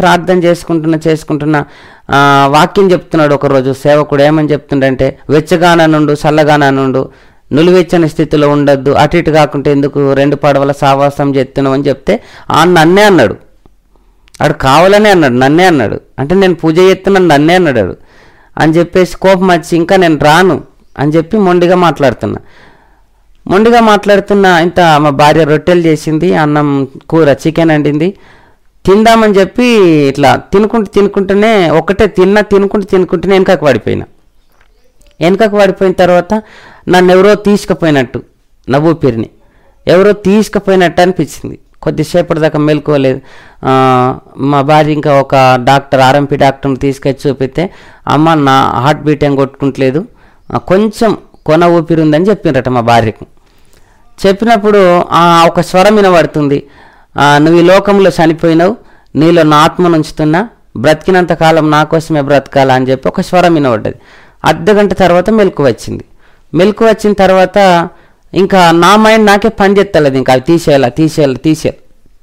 ప్రార్థన చేసుకుంటున్నా చేసుకుంటున్నా ఆ, వాక్యం చెప్తున్నాడు ఒకరోజు సేవకుడు ఏమని చెప్తుండంటే వెచ్చగాన నుండు చల్లగాన నుండు నులివెచ్చని స్థితిలో ఉండొద్దు అటు ఇటు కాకుంటే ఎందుకు రెండు పడవల సావాసం చేస్తున్నావు అని చెప్తే ఆ నన్నే అన్నాడు ఆడు కావాలనే అన్నాడు నన్నే అన్నాడు అంటే నేను పూజ చేస్తున్నాను నన్నే అన్నాడు ఆడు. అని చెప్పేసి కోపం వచ్చి ఇంకా నేను రాను అని చెప్పి మొండిగా మాట్లాడుతున్నా మొండిగా మాట్లాడుతున్న ఇంత మా భార్య రొట్టెలు చేసింది అన్నం కూర చికెన్ వండింది తిందామని చెప్పి ఇట్లా తినుకుంటూ తినుకుంటూనే ఒకటే తిన్నా తినుకుంటూ తినుకుంటూనే వెనకకు పడిపోయినా వెనకకు పడిపోయిన తర్వాత నన్ను ఎవరో తీసుకుపోయినట్టు నా ఊపిరిని ఎవరో తీసుకుపోయినట్టు అనిపించింది కొద్దిసేపటి దాకా మేల్కోలేదు ఆ, మా భార్య ఇంకా ఒక డాక్టర్ ఆర్ఎంపీ డాక్టర్ని తీసుకొచ్చి చూపితే అమ్మ నా హార్ట్ బీట్ ఏం కొట్టుకుంటలేదు ఆ, కొంచెం కొన ఊపిరి ఉందని చెప్పిండ్రట మా భార్యకు చెప్పినప్పుడు ఆ ఒక స్వరం వినబడుతుంది ఆ, నువ్వు ఈ లోకంలో చనిపోయినావు నీలో నా ఆత్మను ఉంచుతున్నా బ్రతికినంత కాలం నా కోసమే బ్రతకాలా అని చెప్పి ఒక స్వరం వినబడ్డది అర్ధ గంట తర్వాత మెలకు వచ్చింది మెలకు వచ్చిన తర్వాత ఇంకా నా మైండ్ నాకే పని చేస్తలేదు ఇంకా అవి తీసేయాలా తీసేయాలి తీసేయాలి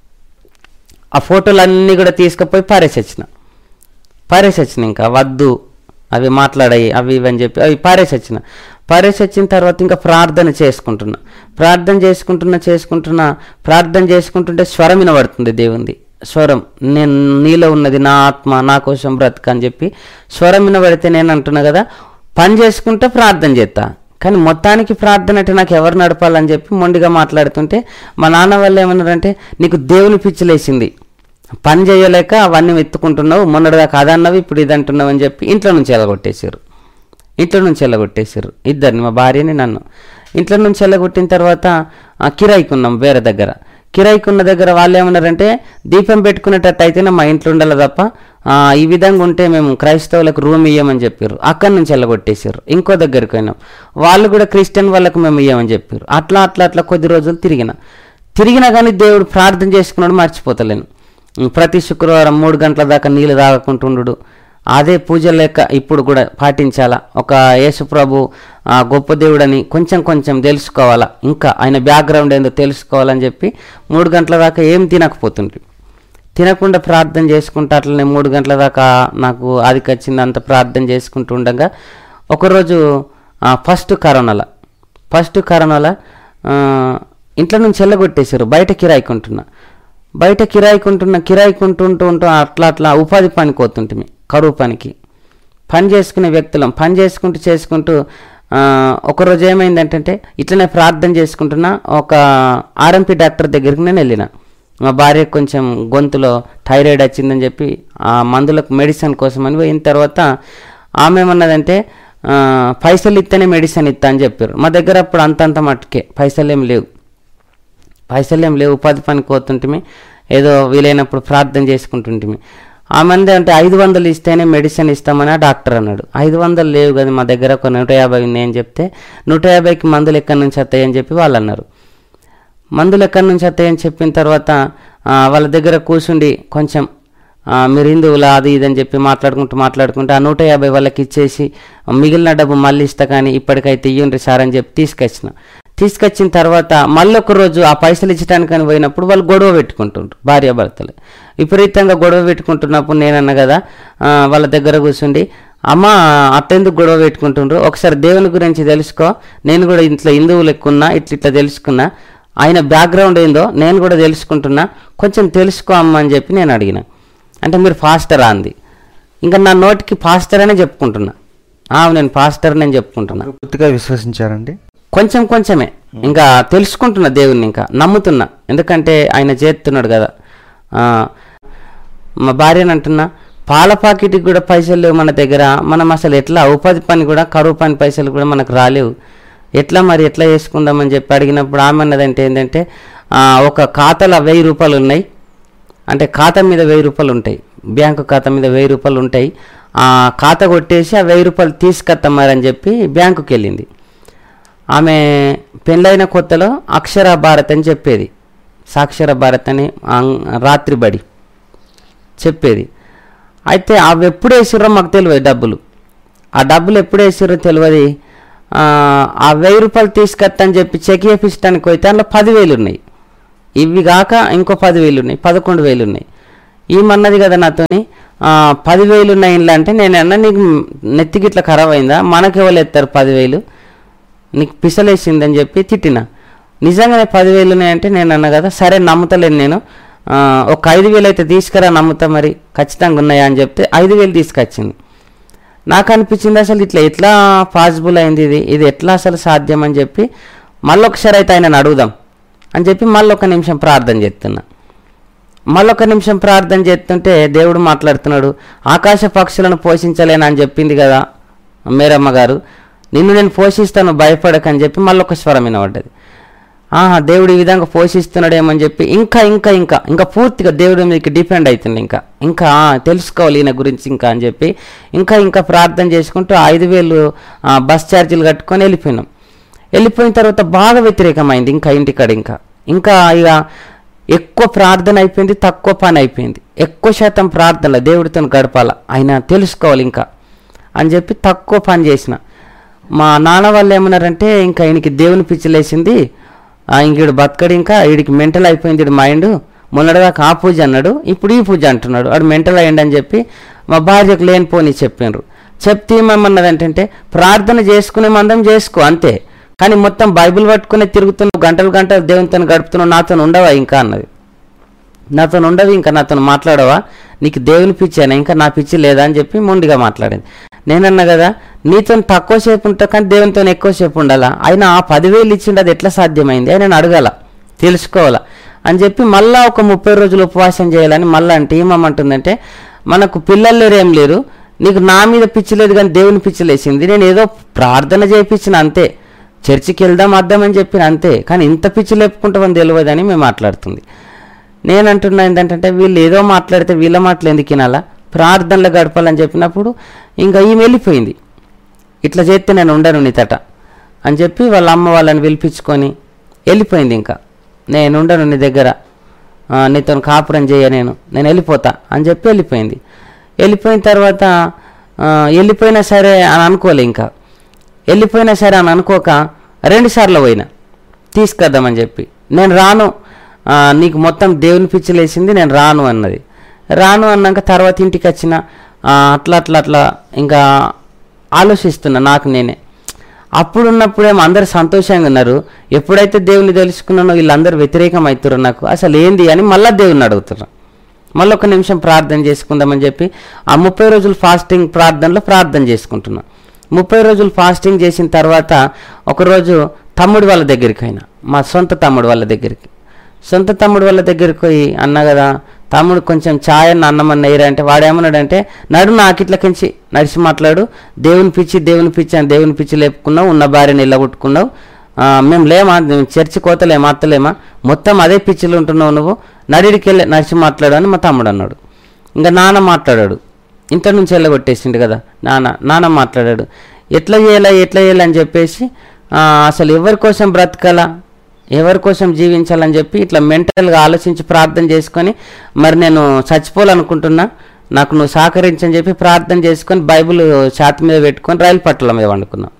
ఆ ఫోటోలు అన్నీ కూడా తీసుకుపోయి పారేసి వచ్చిన పారేసి వచ్చిన ఇంకా వద్దు అవి మాట్లాడాయి అవి ఇవి అని చెప్పి అవి పారేసి వచ్చిన పారేసి వచ్చిన తర్వాత ఇంకా ప్రార్థన చేసుకుంటున్నా ప్రార్థన చేసుకుంటున్నా చేసుకుంటున్నా ప్రార్థన చేసుకుంటుంటే స్వరం వినబడుతుంది దేవుంది స్వరం నేను నీలో ఉన్నది నా ఆత్మ నా కోసం బ్రతుక అని చెప్పి స్వరం వినబడితే నేను అంటున్నా కదా పని చేసుకుంటే ప్రార్థన చేస్తా కానీ మొత్తానికి ప్రార్థన అంటే నాకు ఎవరు నడపాలని చెప్పి మొండిగా మాట్లాడుతుంటే మా నాన్న వాళ్ళు ఏమన్నారంటే నీకు దేవుని పిచ్చిలేసింది పని చేయలేక అవన్నీ ఎత్తుకుంటున్నావు మొన్నటిదాకా అదన్నవి ఇప్పుడు ఇది అంటున్నావు అని చెప్పి ఇంట్లో నుంచి ఎలగొట్టేశారు ఇంట్లో నుంచి ఎల్లగొట్టేశారు ఇద్దరిని మా భార్యని నన్ను ఇంట్లో నుంచి ఎల్లగొట్టిన తర్వాత ఆ, కిరాయికి ఉన్నాం వేరే దగ్గర కిరాయికి ఉన్న దగ్గర వాళ్ళు ఏమన్నారంటే దీపం పెట్టుకునేటట్టు అయితేనే మా ఇంట్లో ఉండాలి తప్ప ఆ, ఈ విధంగా ఉంటే మేము క్రైస్తవులకు రూమ్ ఇయ్యమని చెప్పారు అక్కడి నుంచి ఎల్లగొట్టేశారు ఇంకో దగ్గరికి పోయినాం వాళ్ళు కూడా క్రిస్టియన్ వాళ్ళకు మేము ఇయ్యమని చెప్పారు అట్లా అట్లా అట్లా కొద్ది రోజులు తిరిగిన తిరిగినా కానీ దేవుడు ప్రార్థన చేసుకున్నాడు మర్చిపోతలేను ప్రతి శుక్రవారం మూడు గంటల దాకా నీళ్ళు తాగకుంటుండు అదే పూజ లెక్క ఇప్పుడు కూడా పాటించాలా ఒక యేసు ప్రభు ఆ, గొప్ప దేవుడని కొంచెం కొంచెం తెలుసుకోవాలా ఇంకా ఆయన బ్యాక్గ్రౌండ్ ఏందో తెలుసుకోవాలని చెప్పి మూడు గంటల దాకా ఏం తినకపోతుండ్రి తినకుండా ప్రార్థన చేసుకుంటూ అట్లనే మూడు గంటల దాకా నాకు ఆదికి వచ్చింది అంత ప్రార్థన చేసుకుంటూ ఉండగా ఒకరోజు ఆ, ఫస్ట్ కరోనాలో ఫస్ట్ కరోనాలో ఆ, ఇంట్లో నుంచి వెళ్ళగొట్టేశారు బయట కిరాయికుంటున్నా బయట కిరాయికుంటున్న కిరాయికుంటుంటూ ఉంటూ అట్లా అట్లా ఉపాధి పనికి పోతుంటిమి కరువు పనికి పని చేసుకునే వ్యక్తులం పని చేసుకుంటూ చేసుకుంటూ ఆ, ఒకరోజు ఏమైందంటే ఇట్లనే ప్రార్థన చేసుకుంటున్నా ఒక ఆర్ఎంపీ డాక్టర్ దగ్గరికి నేను వెళ్ళిన మా భార్య కొంచెం గొంతులో థైరాయిడ్ వచ్చిందని చెప్పి ఆ మందులకు మెడిసిన్ కోసం అని పోయిన తర్వాత ఆమె ఏమన్నదంటే ఆ, పైసలు ఇస్తేనే మెడిసిన్ ఇస్తా అని చెప్పారు మా దగ్గర అప్పుడు అంతంత మట్టుకే పైసలు ఏం లేవు పైసలు ఏం లేవు ఉపాధి పనికి పోతుంటిమి ఏదో వీలైనప్పుడు ప్రార్థన చేసుకుంటుంటిమి ఆ మంది అంటే ఐదు వందలు ఇస్తేనే మెడిసిన్ ఇస్తామని ఆ డాక్టర్ అన్నాడు ఐదు వందలు లేవు కదా మా దగ్గర ఒక నూట యాభై ఉంది అని చెప్తే నూట యాభైకి మందులు ఎక్కడి నుంచి వస్తాయని చెప్పి వాళ్ళు అన్నారు మందులు ఎక్కడి నుంచి వస్తాయని చెప్పిన తర్వాత ఆ, వాళ్ళ దగ్గర కూర్చుండి కొంచెం ఆ, మీరు హిందువులా అది ఇది అని చెప్పి మాట్లాడుకుంటూ మాట్లాడుకుంటూ ఆ నూట యాభై వాళ్ళకి ఇచ్చేసి మిగిలిన డబ్బు మళ్ళీ ఇస్తా కానీ ఇప్పటికైతే ఇయ్యండి సార్ అని చెప్పి తీసుకొచ్చిన తీసుకొచ్చిన తర్వాత మళ్ళీ ఒక రోజు ఆ పైసలు ఇచ్చడానికని పోయినప్పుడు వాళ్ళు గొడవ పెట్టుకుంటుండ్రు భార్యాభర్తలు విపరీతంగా గొడవ పెట్టుకుంటున్నప్పుడు నేనన్నా కదా ఆ, వాళ్ళ దగ్గర కూర్చుండి అమ్మ అట్టెందుకు గొడవ పెట్టుకుంటుండ్రు ఒకసారి దేవుని గురించి తెలుసుకో నేను కూడా ఇంట్లో హిందువులు ఎక్కున్నా ఇట్లా ఇట్లా తెలుసుకున్నా ఆయన బ్యాక్గ్రౌండ్ ఏందో నేను కూడా తెలుసుకుంటున్నా కొంచెం తెలుసుకో అమ్మ అని చెప్పి నేను అడిగిన అంటే మీరు ఫాస్టరా అంది ఇంకా నా నోటికి ఫాస్టర్ అనే చెప్పుకుంటున్నా ఆ, నేను ఫాస్టర్ నేను చెప్పుకుంటున్నా పూర్తిగా విశ్వసించారండి కొంచెం కొంచెమే ఇంకా తెలుసుకుంటున్నా దేవుణ్ణి ఇంకా నమ్ముతున్నా ఎందుకంటే ఆయన చేస్తున్నాడు కదా ఆ, మా భార్యని అంటున్నా పాల పాకెట్కి కూడా పైసలు లేవు మన దగ్గర మనం అసలు ఎట్లా ఉపాధి పని కూడా కరువు పని పైసలు కూడా మనకు రాలేవు ఎట్లా మరి ఎట్లా చేసుకుందామని చెప్పి అడిగినప్పుడు ఆమె అన్నదంటే ఏంటంటే ఆ, ఒక ఖాతాలో వెయ్యి రూపాయలు ఉన్నాయి అంటే ఖాతా మీద వెయ్యి రూపాయలు ఉంటాయి బ్యాంకు ఖాతా మీద వెయ్యి రూపాయలు ఉంటాయి ఆ ఖాతా కొట్టేసి ఆ వెయ్యి రూపాయలు తీసుకొస్తామని చెప్పి బ్యాంకుకి వెళ్ళింది ఆమె పెళ్ళైన కొత్తలో అక్షర భారత్ అని చెప్పేది సాక్షర భారత్ అని ఆంగ్- రాత్రి బడి చెప్పేది అయితే అవి ఎప్పుడు వేసిర్రో మాకు తెలియదు డబ్బులు ఆ డబ్బులు ఎప్పుడు వేసిర్రో తెలియదు ఆ, ఆ వెయ్యి రూపాయలు తీసుకొత్తని చెప్పి చెక్ చేపించడానికి పోతే అందులో పదివేలు ఉన్నాయి ఇవి కాక ఇంకో పదివేలు ఉన్నాయి పదకొండు వేలు ఉన్నాయి ఈమన్నది కదా నాతోని ఆ, పదివేలు ఉన్నాయి ఇండ్లు అంటే నేను అన్న నీకు నెత్తికి ఇట్లా ఖరాబ్ అయిందా మనకెవరు ఎత్తారు పదివేలు నీకు పిసలేసిందని చెప్పి తిట్టిన నిజంగానే పదివేలు ఉన్నాయంటే నేను అన్న కదా సరే నమ్ముతలేను నేను ఆ, ఒక ఐదు వేలు అయితే తీసుకురా నమ్ముతా మరి ఖచ్చితంగా ఉన్నాయా అని చెప్తే ఐదు వేలు తీసుకొచ్చింది నాకు అనిపించింది అసలు ఇట్లా ఎట్లా పాసిబుల్ అయింది ఇది ఇది ఎట్లా అసలు సాధ్యం అని చెప్పి మళ్ళీ ఒకసారి అయితే ఆయనను అడుగుదాం అని చెప్పి మళ్ళీ ఒక నిమిషం ప్రార్థన చేస్తున్నా మళ్ళొక నిమిషం ప్రార్థన చేస్తుంటే దేవుడు మాట్లాడుతున్నాడు ఆకాశ పక్షులను పోషించలేను అని చెప్పింది కదా మేరమ్మ గారు నిన్ను నేను పోషిస్తాను భయపడకని చెప్పి మళ్ళొక స్వరం వినబడ్డది ఆహా దేవుడు ఈ విధంగా పోషిస్తున్నాడేమని చెప్పి ఇంకా ఇంకా ఇంకా ఇంకా పూర్తిగా దేవుడి మీదకి డిపెండ్ అవుతుంది ఇంకా ఇంకా ఆ, తెలుసుకోవాలి ఈయన గురించి ఇంకా అని చెప్పి ఇంకా ఇంకా ప్రార్థన చేసుకుంటూ ఐదు వేలు ఆ, బస్ ఛార్జీలు కట్టుకొని వెళ్ళిపోయినాం వెళ్ళిపోయిన తర్వాత బాగా వ్యతిరేకమైంది ఇంకా ఇంటికాడ ఇంకా ఇంకా ఇక ఎక్కువ ప్రార్థన అయిపోయింది తక్కువ పని అయిపోయింది ఎక్కువ శాతం ప్రార్థన దేవుడితో గడపాల ఆయన తెలుసుకోవాలి ఇంకా అని చెప్పి తక్కువ పని చేసిన మా నాన్న వాళ్ళు ఏమన్నారంటే ఇంకా ఈయనకి దేవుని పిచ్చిలేసింది ఆ, ఇంక ఈడు బతకడు ఇంకా వీడికి మెంటల్ అయిపోయింది ఈడు మైండ్ మొన్నటిదాకా ఆ పూజ అన్నాడు ఇప్పుడు ఈ పూజ అంటున్నాడు వాడు మెంటల్ అయ్యండి అని చెప్పి మా భార్యకు లేనిపోని చెప్పినారు చెప్తే ఏమన్నది ఏంటంటే ప్రార్థన చేసుకునే మందం చేసుకో అంతే కానీ మొత్తం బైబిల్ పట్టుకుని తిరుగుతున్నావు గంటలు గంటలు దేవునితో గడుపుతున్నావు నాతో ఉండవా ఇంకా అన్నది నాతో ఉండవు ఇంకా నాతో మాట్లాడవా నీకు దేవుని పిచ్చాను ఇంకా నా పిచ్చి లేదా అని చెప్పి మొండిగా మాట్లాడింది నేనన్నా కదా నీతో తక్కువ సేపు ఉంటా కానీ దేవునితో ఎక్కువసేపు ఉండాలా ఆయన ఆ పదివేలు ఇచ్చిండు అది ఎట్లా సాధ్యమైంది అని నేను అడగాల తెలుసుకోవాలా అని చెప్పి మళ్ళా ఒక ముప్పై రోజులు ఉపవాసం చేయాలని మళ్ళీ అంటే ఏమమ్మంటుందంటే మనకు పిల్లలు లేరు ఏం లేరు నీకు నా మీద పిచ్చి లేదు కానీ దేవుని పిచ్చి లేచింది నేను ఏదో ప్రార్థన చేయించిన అంతే చర్చికి వెళ్దాం అద్దామని చెప్పిన అంతే కానీ ఇంత పిచ్చి లేపుకుంటామని తెలియదని మేము మాట్లాడుతుంది నేను అంటున్నా ఏంటంటే వీళ్ళు ఏదో మాట్లాడితే వీళ్ళ మాటలు ఎందుకు వినాలా ప్రార్థనలు గడపాలని చెప్పినప్పుడు ఇంకా ఈమె వెళ్ళిపోయింది ఇట్లా చేస్తే నేను ఉండను నీతట అని చెప్పి వాళ్ళ అమ్మ వాళ్ళని పిలిపించుకొని వెళ్ళిపోయింది ఇంకా నేను ఉండను నీ దగ్గర ఆ, నీతో కాపురం చేయ నేను నేను వెళ్ళిపోతా అని చెప్పి వెళ్ళిపోయింది వెళ్ళిపోయిన తర్వాత ఆ, వెళ్ళిపోయినా సరే అని అనుకోలే ఇంకా వెళ్ళిపోయినా సరే అని అనుకోక రెండుసార్లు పోయినా తీసుకొద్దామని చెప్పి నేను రాను ఆ, నీకు మొత్తం దేవుని పిచ్చిలేసింది నేను రాను అన్నది రాను అన్నాక తర్వాత ఇంటికి వచ్చిన ఆ, అట్లా అట్లా అట్లా ఇంకా ఆలోచిస్తున్నా నాకు నేనే అప్పుడున్నప్పుడేమో అందరు సంతోషంగా ఉన్నారు ఎప్పుడైతే దేవుని తెలుసుకున్నానో వీళ్ళందరూ వ్యతిరేకం అవుతారు నాకు అసలు ఏంది అని మళ్ళీ దేవుని అడుగుతున్నారు మళ్ళీ ఒక నిమిషం ప్రార్థన చేసుకుందామని చెప్పి ఆ ముప్పై రోజులు ఫాస్టింగ్ ప్రార్థనలో ప్రార్థన చేసుకుంటున్నా ముప్పై రోజులు ఫాస్టింగ్ చేసిన తర్వాత ఒకరోజు తమ్ముడు వాళ్ళ దగ్గరికి అయినా మా సొంత తమ్ముడు వాళ్ళ దగ్గరికి సొంత తమ్ముడు వాళ్ళ దగ్గరికి పోయి అన్న కదా తమ్ముడు కొంచెం ఛాయ్ అన్న అన్నం అన్న వేయరా అంటే వాడు ఏమన్నాడంటే నడు నాకు ఇట్లకించి నడిచి మాట్లాడు దేవుని పిచ్చి దేవుని పిచ్చి అని దేవుని పిచ్చి లేపుకున్నావు ఉన్న భార్యని ఇల్లగొట్టుకున్నావు ఆ, మేము లేమా మేము చర్చి కోతలేమా అత్తలేమా మొత్తం అదే పిచ్చిలు ఉంటున్నావు నువ్వు నడిడికి వెళ్ళి నడిచి మాట్లాడు అని మా తమ్ముడు అన్నాడు ఇంకా నాన్న మాట్లాడాడు ఇంత నుంచి వెళ్ళగొట్టేసిండు కదా నాన్న నాన్న మాట్లాడాడు ఎట్లా చేయాలా ఎట్లా చేయాలి అని చెప్పేసి ఆ, అసలు ఎవరి కోసం బ్రతకాలా ఎవరి కోసం జీవించాలని చెప్పి ఇట్లా మెంటల్గా ఆలోచించి ప్రార్థన చేసుకొని మరి నేను చచ్చిపోవాలనుకుంటున్నా నాకు నువ్వు సహకరించని చెప్పి ప్రార్థన చేసుకొని బైబిల్ ఛాతి మీద పెట్టుకొని రైలు పట్ల మీద వండుకున్నాం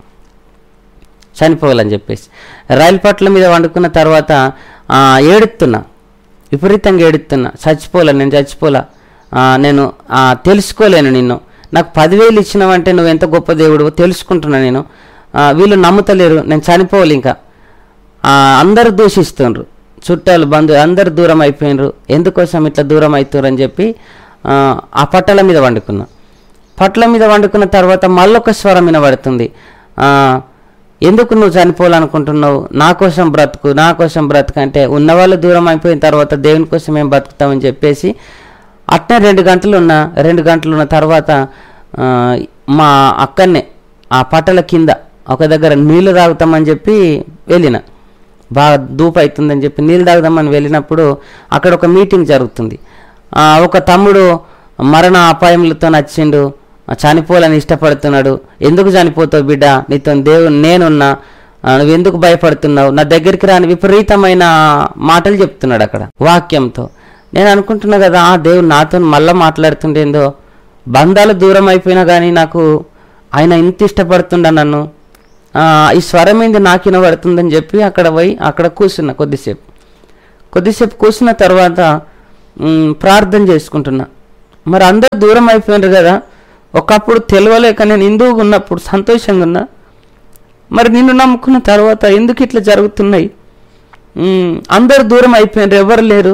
చనిపోవాలని చెప్పేసి రైలు పట్ల మీద వండుకున్న తర్వాత ఆ, ఏడుస్తున్నా విపరీతంగా ఏడుస్తున్నా చచ్చిపోలే నేను చచ్చిపోలా ఆ, నేను ఆ, తెలుసుకోలేను నిన్ను నాకు పదివేలు ఇచ్చినావంటే నువ్వు ఎంత గొప్ప దేవుడు తెలుసుకుంటున్నా నేను ఆ, వీళ్ళు నమ్ముతలేరు నేను చనిపోవాలి ఇంకా ఆ, అందరూ దూషిస్తుండ్రు చుట్టాలు బంధువులు అందరు దూరం అయిపోయినరు ఎందుకోసం ఇట్లా దూరం అవుతారు అని చెప్పి ఆ, ఆ పట్టల మీద వండుకున్నా పట్ల మీద వండుకున్న తర్వాత మళ్ళొక స్వరం వినబడుతుంది ఆ, ఎందుకు నువ్వు చనిపోవాలనుకుంటున్నావు నా కోసం బ్రతుకు నా కోసం బ్రతుకు అంటే ఉన్నవాళ్ళు దూరం అయిపోయిన తర్వాత దేవుని కోసం ఏం బతుకుతామని చెప్పేసి అట్నే రెండు గంటలు ఉన్న రెండు గంటలు ఉన్న తర్వాత ఆ, మా అక్కనే ఆ పట్టల కింద ఒక దగ్గర నీళ్లు తాగుతామని చెప్పి వెళ్ళిన బాగా దూపు అవుతుందని చెప్పి నీళ్ళు తాగుదామని వెళ్ళినప్పుడు అక్కడ ఒక మీటింగ్ జరుగుతుంది ఆ, ఒక తమ్ముడు మరణ అపాయములతో నచ్చిండు ఆ, చనిపోవాలని ఇష్టపడుతున్నాడు ఎందుకు చనిపోతావు బిడ్డ నీతో దేవుడు నేనున్నా ఆ, నువ్వు ఎందుకు భయపడుతున్నావు నా దగ్గరికి రాని విపరీతమైన మాటలు చెప్తున్నాడు అక్కడ వాక్యంతో నేను అనుకుంటున్నా కదా ఆ దేవుడు నాతో మళ్ళీ మాట్లాడుతుండేందో బంధాలు దూరం అయిపోయినా కానీ నాకు ఆయన ఇంత ఇష్టపడుతుండ నన్ను ఆ, ఈ స్వరం ఏంది నాకు వినబడుతుందని చెప్పి అక్కడ పోయి అక్కడ కూర్చున్నా కొద్దిసేపు కొద్దిసేపు కూర్చున్న తర్వాత మ్, ప్రార్థన చేసుకుంటున్నా మరి అందరు దూరం అయిపోయినారు కదా ఒకప్పుడు తెలియలేక నేను హిందువుగా ఉన్నప్పుడు సంతోషంగా ఉన్నా మరి నిన్ను నమ్ముకున్న తర్వాత ఎందుకు ఇట్లా జరుగుతున్నాయి మ్, అందరు దూరం అయిపోయినారు ఎవరు లేరు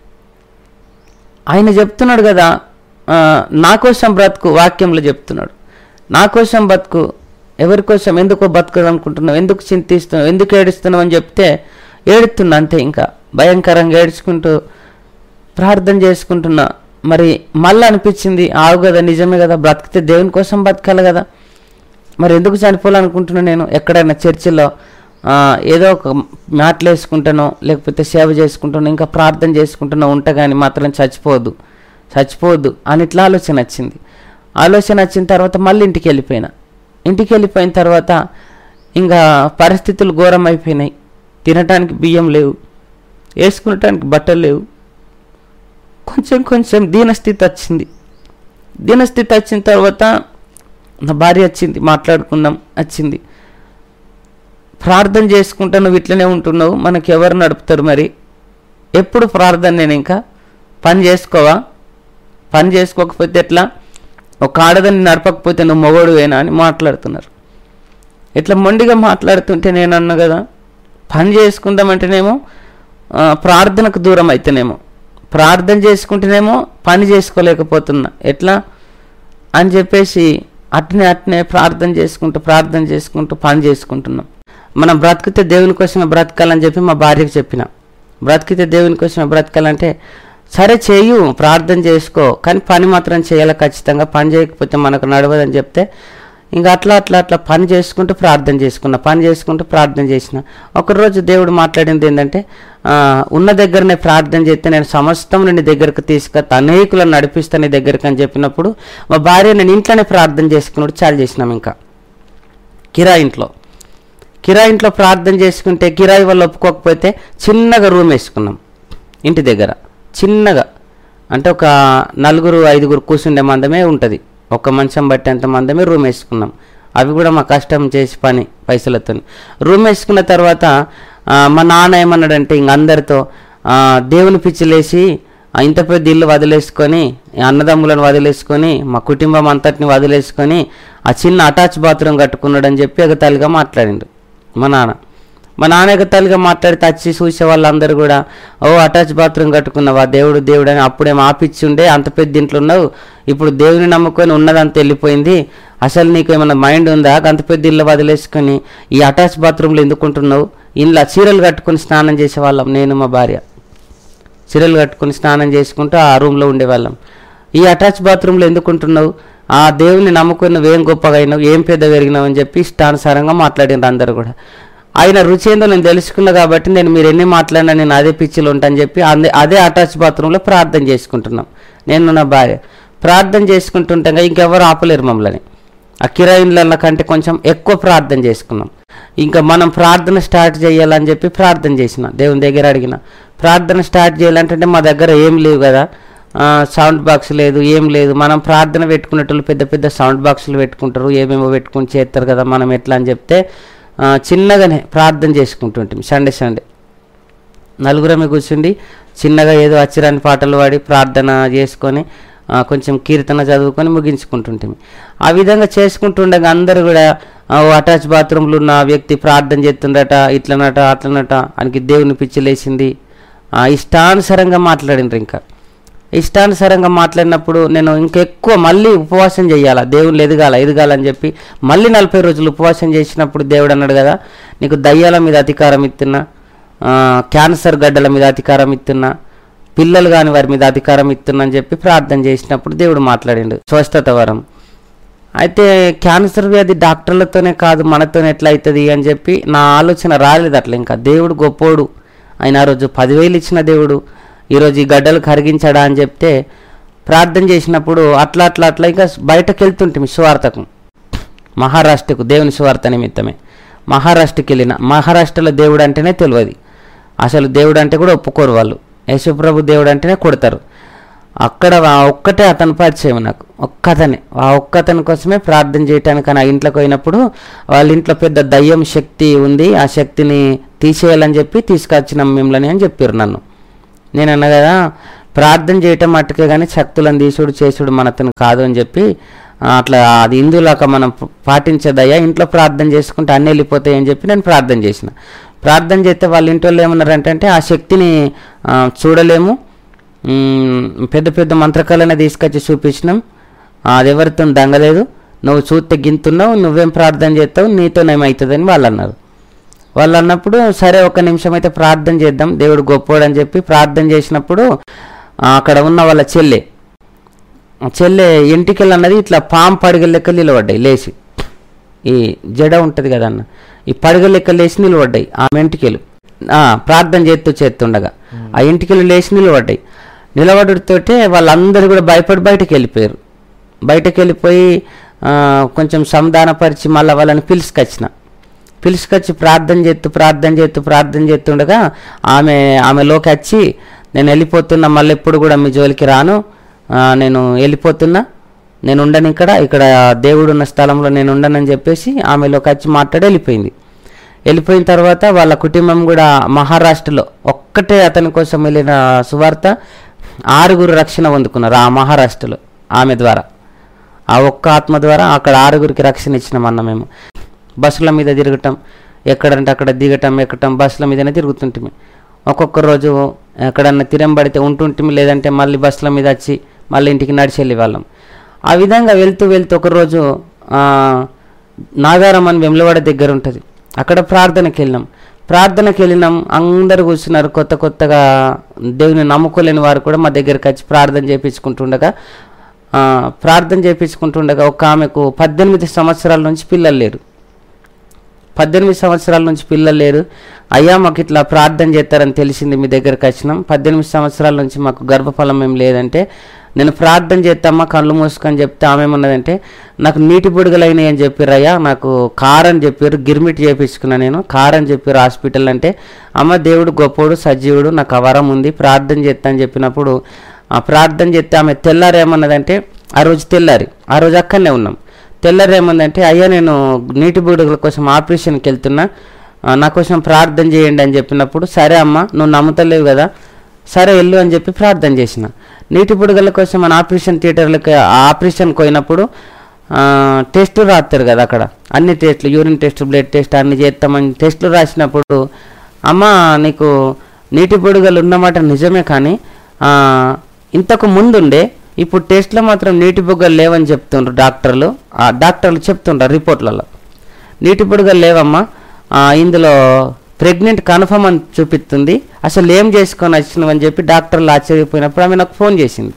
ఆయన చెప్తున్నాడు కదా ఆ, నా కోసం బ్రతుకు వాక్యంలో చెప్తున్నాడు నా కోసం బతుకు ఎవరి కోసం ఎందుకో బతుకదు అనుకుంటున్నావు ఎందుకు చింతిస్తున్నావు ఎందుకు ఏడుస్తున్నావు అని చెప్తే ఏడుతున్నా అంతే ఇంకా భయంకరంగా ఏడ్చుకుంటూ ప్రార్థన చేసుకుంటున్నా మరి మళ్ళీ అనిపించింది ఆవు కదా నిజమే కదా బ్రతికితే దేవుని కోసం బతకాలి కదా మరి ఎందుకు చనిపోవాలనుకుంటున్నా నేను ఎక్కడైనా చర్చిలో ఆ, ఏదో ఒక మ్యాట్లు వేసుకుంటానో లేకపోతే సేవ చేసుకుంటానో ఇంకా ప్రార్థన చేసుకుంటానో ఉంటా కానీ మాత్రం చచ్చిపోవద్దు చచ్చిపోవద్దు అని ఇట్లా ఆలోచన వచ్చింది ఆలోచన వచ్చిన తర్వాత మళ్ళీ ఇంటికి వెళ్ళిపోయినా ఇంటికి వెళ్ళిపోయిన తర్వాత ఇంకా పరిస్థితులు ఘోరం అయిపోయినాయి తినటానికి బియ్యం లేవు వేసుకునటానికి బట్టలు లేవు కొంచెం కొంచెం దీనస్థితి వచ్చింది దీనస్థితి వచ్చిన తర్వాత నా భార్య వచ్చింది మాట్లాడుకుందాం వచ్చింది ప్రార్థన చేసుకుంటా నువ్వు ఇట్లనే ఉంటున్నావు మనకి ఎవరు నడుపుతారు మరి ఎప్పుడు ప్రార్థన నేను ఇంకా పని చేసుకోవా పని చేసుకోకపోతే ఎట్లా ఒక ఆడదాన్ని నడపకపోతే నువ్వు మొగోడువేనా అని మాట్లాడుతున్నారు ఇట్లా మొండిగా మాట్లాడుతుంటే నేను అన్నా కదా పని చేసుకుందామంటేనేమో ఆ, ప్రార్థనకు దూరం అయితేనేమో ప్రార్థన చేసుకుంటేనేమో పని చేసుకోలేకపోతున్నా ఎట్లా అని చెప్పేసి అట్నే అట్నే ప్రార్థన చేసుకుంటూ ప్రార్థన చేసుకుంటూ పని చేసుకుంటున్నాం మనం బ్రతికితే దేవుని కోసమే బ్రతకాలని చెప్పి మా భార్యకు చెప్పిన బ్రతికితే దేవుని కోసమే బ్రతకాలంటే సరే చేయు ప్రార్థన చేసుకో కానీ పని మాత్రం చేయాలి ఖచ్చితంగా పని చేయకపోతే మనకు నడవదని చెప్తే ఇంకా అట్లా అట్లా అట్లా పని చేసుకుంటూ ప్రార్థన చేసుకున్నా పని చేసుకుంటూ ప్రార్థన చేసిన ఒకరోజు దేవుడు మాట్లాడింది ఏంటంటే ఆ, ఉన్న దగ్గరనే ప్రార్థన చేస్తే నేను సమస్తం నీ దగ్గరకు తీసుకొస్తా అనేకులను నడిపిస్తా నీ దగ్గరికి అని చెప్పినప్పుడు మా భార్య నేను ఇంట్లోనే ప్రార్థన చేసుకున్నాడు చాలు చేసినాం ఇంకా కిరాయి ఇంట్లో కిరాయి ఇంట్లో ప్రార్థన చేసుకుంటే కిరాయి వల్ల ఒప్పుకోకపోతే చిన్నగా రూమ్ వేసుకున్నాం ఇంటి దగ్గర చిన్నగా అంటే ఒక నలుగురు ఐదుగురు కూర్చుండే మందమే ఉంటుంది ఒక మంచం బట్టి అంత మందమే రూమ్ వేసుకున్నాం అవి కూడా మా కష్టం చేసి పని పైసలతో రూమ్ వేసుకున్న తర్వాత ఆ, మా నాన్న ఏమన్నాడంటే ఇంక అందరితో ఆ, దేవుని పిచ్చిలేసి ఆ ఇంత పెద్ద ఇల్లు వదిలేసుకొని ఈ అన్నదమ్ములను వదిలేసుకొని మా కుటుంబం అంతటిని వదిలేసుకొని ఆ చిన్న అటాచ్ బాత్రూమ్ కట్టుకున్నాడని చెప్పి ఎగతాళిగా మాట్లాడిండు మా నాన్న మా నాన్న ఎగతాళిగా మాట్లాడితే వచ్చి చూసే వాళ్ళందరూ కూడా ఓ అటాచ్ బాత్రూమ్ కట్టుకున్నావా దేవుడు దేవుడు అని అప్పుడేమో ఆపిచ్చి ఉండే అంత పెద్ద ఇంట్లో ఉన్నావు ఇప్పుడు దేవుని నమ్ముకొని ఉన్నదంతా వెళ్ళిపోయింది అసలు నీకు ఏమైనా మైండ్ ఉందా అంత పెద్ద ఇల్లు వదిలేసుకొని ఈ అటాచ్ బాత్రూంలో ఎందుకుంటున్నావు ఇంట్లో చీరలు కట్టుకొని స్నానం చేసేవాళ్ళం నేను మా భార్య చీరలు కట్టుకొని స్నానం చేసుకుంటూ ఆ రూమ్లో ఉండేవాళ్ళం ఈ అటాచ్ బాత్రూంలో ఎందుకు ఉంటున్నావు ఆ దేవుని నమ్ముకుని నువ్వేం గొప్పగా అయినావు ఏం పెద్ద పెరిగినావు అని చెప్పి ఇష్టానుసారంగా మాట్లాడినారు అందరు కూడా ఆయన రుచి ఏందో నేను తెలుసుకున్నా కాబట్టి నేను మీరు ఎన్ని మాట్లాడినా నేను అదే పిచ్చిలో ఉంటాను చెప్పి అందే అదే అటాచ్ బాత్రూంలో ప్రార్థన చేసుకుంటున్నాం నేను నా భార్య ప్రార్థన చేసుకుంటుండగా ఇంకెవరు ఆపలేరు మమ్మల్ని ఆ కిరాయిన్ల కంటే కొంచెం ఎక్కువ ప్రార్థన చేసుకున్నాం ఇంకా మనం ప్రార్థన స్టార్ట్ చేయాలని చెప్పి ప్రార్థన చేసిన దేవుని దగ్గర అడిగిన ప్రార్థన స్టార్ట్ చేయాలంటే మా దగ్గర ఏం లేవు కదా ఆ, సౌండ్ బాక్స్ లేదు ఏం లేదు మనం ప్రార్థన పెట్టుకునేటోళ్ళు పెద్ద పెద్ద సౌండ్ బాక్సులు పెట్టుకుంటారు ఏమేమో పెట్టుకుని చేస్తారు కదా మనం ఎట్లా అని చెప్తే ఆ, చిన్నగానే ప్రార్థన చేసుకుంటుంటాం సండే సండే నలుగురమే కూర్చుండి చిన్నగా ఏదో అచ్చిరాని పాటలు పాడి ప్రార్థన చేసుకొని ఆ, కొంచెం కీర్తన చదువుకొని ముగించుకుంటుంటాం ఆ విధంగా చేసుకుంటుండగా అందరూ కూడా ఆ, ఓ అటాచ్ బాత్రూంలో ఉన్న ఆ వ్యక్తి ప్రార్థన చేస్తుండట ఇట్లనట అట్లనట ఆయనకి దేవుని పిచ్చిలేసింది ఆ, ఇష్టానుసారంగా మాట్లాడినరు ఇంకా ఇష్టానుసారంగా మాట్లాడినప్పుడు నేను ఇంకెక్కువ మళ్ళీ ఉపవాసం చేయాలా దేవుళ్ళు ఎదగాల ఎదగాలని చెప్పి మళ్ళీ నలభై రోజులు ఉపవాసం చేసినప్పుడు దేవుడు అన్నాడు కదా నీకు దయ్యాల మీద అధికారం ఇస్తున్నా ఆ, క్యాన్సర్ గడ్డల మీద అధికారం ఇస్తున్నా పిల్లలు కాని వారి మీద అధికారం ఇస్తున్నా అని చెప్పి ప్రార్థన చేసినప్పుడు దేవుడు మాట్లాడిండు స్వస్థత వరం అయితే క్యాన్సర్ వ్యాధి డాక్టర్లతోనే కాదు మనతోనే ఎట్లా అవుతుంది అని చెప్పి నా ఆలోచన రాలేదు అట్లా ఇంకా దేవుడు గొప్పోడు ఆయన ఆ రోజు పదివేలు ఇచ్చిన దేవుడు ఈరోజు ఈ గడ్డలు కరిగించాడా అని చెప్తే ప్రార్థన చేసినప్పుడు అట్లా అట్లా అట్లా ఇంకా బయటకు వెళ్తుంటే సువార్తకు మహారాష్ట్రకు దేవుని సువార్త నిమిత్తమే మహారాష్ట్రకి వెళ్ళిన మహారాష్ట్రలో దేవుడు అంటేనే తెలియదు అసలు దేవుడు అంటే కూడా ఒప్పుకోరు వాళ్ళు యేసుప్రభు దేవుడు అంటేనే కొడతారు అక్కడ ఆ ఒక్కటే అతను పరిచయం నాకు ఒక్కతనే ఆ ఒక్కతని కోసమే ప్రార్థన చేయటానికి నా ఇంట్లోకి పోయినప్పుడు వాళ్ళ ఇంట్లో పెద్ద దయ్యం శక్తి ఉంది ఆ శక్తిని తీసేయాలని చెప్పి తీసుకొచ్చినాం మిమ్మల్ని అని చెప్పారు నన్ను నేను అన్నా కదా ప్రార్థన చేయటం మట్టుకే కానీ శక్తులను తీసుడు చేసుడు మనతను కాదు అని చెప్పి ఆ, అట్లా అది హిందువులాక మనం ప- పాటించదయ్యా ఇంట్లో ప్రార్థన చేసుకుంటే అన్నీ వెళ్ళిపోతాయి అని చెప్పి నేను ప్రార్థన చేసిన ప్రార్థన చేస్తే వాళ్ళ ఇంటి వాళ్ళు ఏమన్నారంటే ఆ శక్తిని ఆ, చూడలేము మ్మ్, పెద్ద పెద్ద మంత్రకాలనే తీసుకొచ్చి చూపించినాం ఆ, అది ఎవరితో దంగలేదు నువ్వు చూస్తే గింతున్నావు నువ్వేం ప్రార్థన చేస్తావు నీతోనేమవుతుందని వాళ్ళు అన్నారు వాళ్ళు అన్నప్పుడు సరే ఒక నిమిషం అయితే ప్రార్థన చేద్దాం దేవుడు గొప్పోడు అని చెప్పి ప్రార్థన చేసినప్పుడు ఆ, అక్కడ ఉన్న వాళ్ళ చెల్లె ఆ చెల్లె ఎంటికలు అన్నది ఇట్లా పాము పడగల లెక్క నిలబడ్డాయి లేచి ఈ జడ ఉంటుంది కదన్న ఈ పడగల లెక్క లేచి నిలబడ్డాయి ఆ ఎంటికలు ఆ, ప్రార్థన చేస్తూ చేస్తుండగా ఆ ఎంటికలు లేచి నిలబడ్డాయి నిలబడుతోటే వాళ్ళందరూ కూడా భయపడి బయటకు వెళ్ళిపోయారు బయటకు వెళ్ళిపోయి ఆ, కొంచెం సంధానపరిచి మళ్ళీ వాళ్ళని పిలుచుకొచ్చిన పిలుచుకొచ్చి ప్రార్థన చేస్తూ ప్రార్థన చేస్తూ ప్రార్థన చేస్తుండగా ఆమె ఆమెలోకి వచ్చి నేను వెళ్ళిపోతున్నా మళ్ళీ ఎప్పుడు కూడా మీ జోలికి రాను ఆ, నేను వెళ్ళిపోతున్నా నేను ఉండను ఇక్కడ ఇక్కడ దేవుడు ఉన్న స్థలంలో నేను ఉండనని చెప్పేసి ఆమెలోకి వచ్చి మాట్లాడి వెళ్ళిపోయింది వెళ్ళిపోయిన తర్వాత వాళ్ళ కుటుంబం కూడా మహారాష్ట్రలో ఒక్కటే అతని కోసం వెళ్ళిన సువార్త ఆరుగురు రక్షణ పొందుకున్నారు ఆ మహారాష్ట్రలో ఆమె ద్వారా ఆ ఒక్క ఆత్మ ద్వారా అక్కడ ఆరుగురికి రక్షణ ఇచ్చినామన్న మేము బస్సుల మీద తిరగటం ఎక్కడంటే అక్కడ దిగటం ఎక్కటం బస్సుల మీదనే తిరుగుతుంటిమి ఒక్కొక్క రోజు ఎక్కడన్నా తిరంబడితే ఉంటుంటిమి లేదంటే మళ్ళీ బస్సుల మీద వచ్చి మళ్ళీ ఇంటికి నడిచి వెళ్ళే వాళ్ళం ఆ విధంగా వెళ్తూ వెళ్తూ ఒకరోజు ఆ, నాగారం అని వెమ్లవాడ దగ్గర ఉంటుంది అక్కడ ప్రార్థనకి వెళ్ళినాం ప్రార్థనకి వెళ్ళినాం అందరు కూర్చున్నారు కొత్త కొత్తగా దేవుని నమ్ముకోలేని వారు కూడా మా దగ్గరికి వచ్చి ప్రార్థన చేయించుకుంటుండగా ఆ, ప్రార్థన చేయించుకుంటుండగా ఒక ఆమెకు పద్దెనిమిది సంవత్సరాల నుంచి పిల్లలు లేరు పద్దెనిమిది సంవత్సరాల నుంచి పిల్లలు లేరు అయ్యా మాకు ఇట్లా ప్రార్థన చేస్తారని తెలిసింది మీ దగ్గరికి వచ్చినాం పద్దెనిమిది సంవత్సరాల నుంచి మాకు గర్భఫలం ఏం లేదంటే నేను ప్రార్థన చేస్తామా కళ్ళు మూసుకొని చెప్తే ఆమె ఏమన్నదంటే నాకు నీటి బుడగలైనాయి అని చెప్పారు అయ్యా నాకు కార్ అని చెప్పారు గిర్మిట్ చేయించుకున్నా నేను కార్ అని చెప్పారు హాస్పిటల్ అంటే అమ్మ దేవుడు గొప్పోడు సజీవుడు నాకు ఆ వరం ఉంది ప్రార్థన చేస్తా అని చెప్పినప్పుడు ఆ ప్రార్థన చేస్తే ఆమె తెల్లారు ఏమన్నదంటే ఆ రోజు తెల్లారి ఆ రోజు అక్కడనే ఉన్నాం తెల్లారు ఏమందంటే అయ్యా నేను నీటి బుడగల కోసం ఆపరేషన్కి వెళ్తున్నా ఆ, నా కోసం ప్రార్థన చేయండి అని చెప్పినప్పుడు సరే అమ్మ నువ్వు నమ్ముతలేవు కదా సరే వెళ్ళు అని చెప్పి ప్రార్థన చేసిన నీటి బుడగల కోసం మన ఆపరేషన్ థియేటర్లకి ఆపరేషన్కి పోయినప్పుడు ఆ, టెస్టులు రాస్తారు కదా అక్కడ అన్ని టెస్టులు యూరిన్ టెస్ట్ బ్లడ్ టెస్ట్ అన్ని చేస్తామని టెస్టులు రాసినప్పుడు అమ్మ నీకు నీటి బుడగలు ఉన్నమాట నిజమే కానీ ఆ, ఇంతకు ముందుండే ఇప్పుడు టెస్ట్లో మాత్రం నీటి బుగ్గలు లేవని చెప్తుండ్రు డాక్టర్లు ఆ డాక్టర్లు చెప్తుండ్రు రిపోర్ట్లలో నీటి బుడగలు లేవమ్మా ఆ, ఇందులో ప్రెగ్నెంట్ కన్ఫర్మ్ అని చూపిస్తుంది అసలు ఏం చేసుకొని వచ్చినావని చెప్పి డాక్టర్లు ఆశ్చర్యపోయినప్పుడు ఆమె నాకు ఫోన్ చేసింది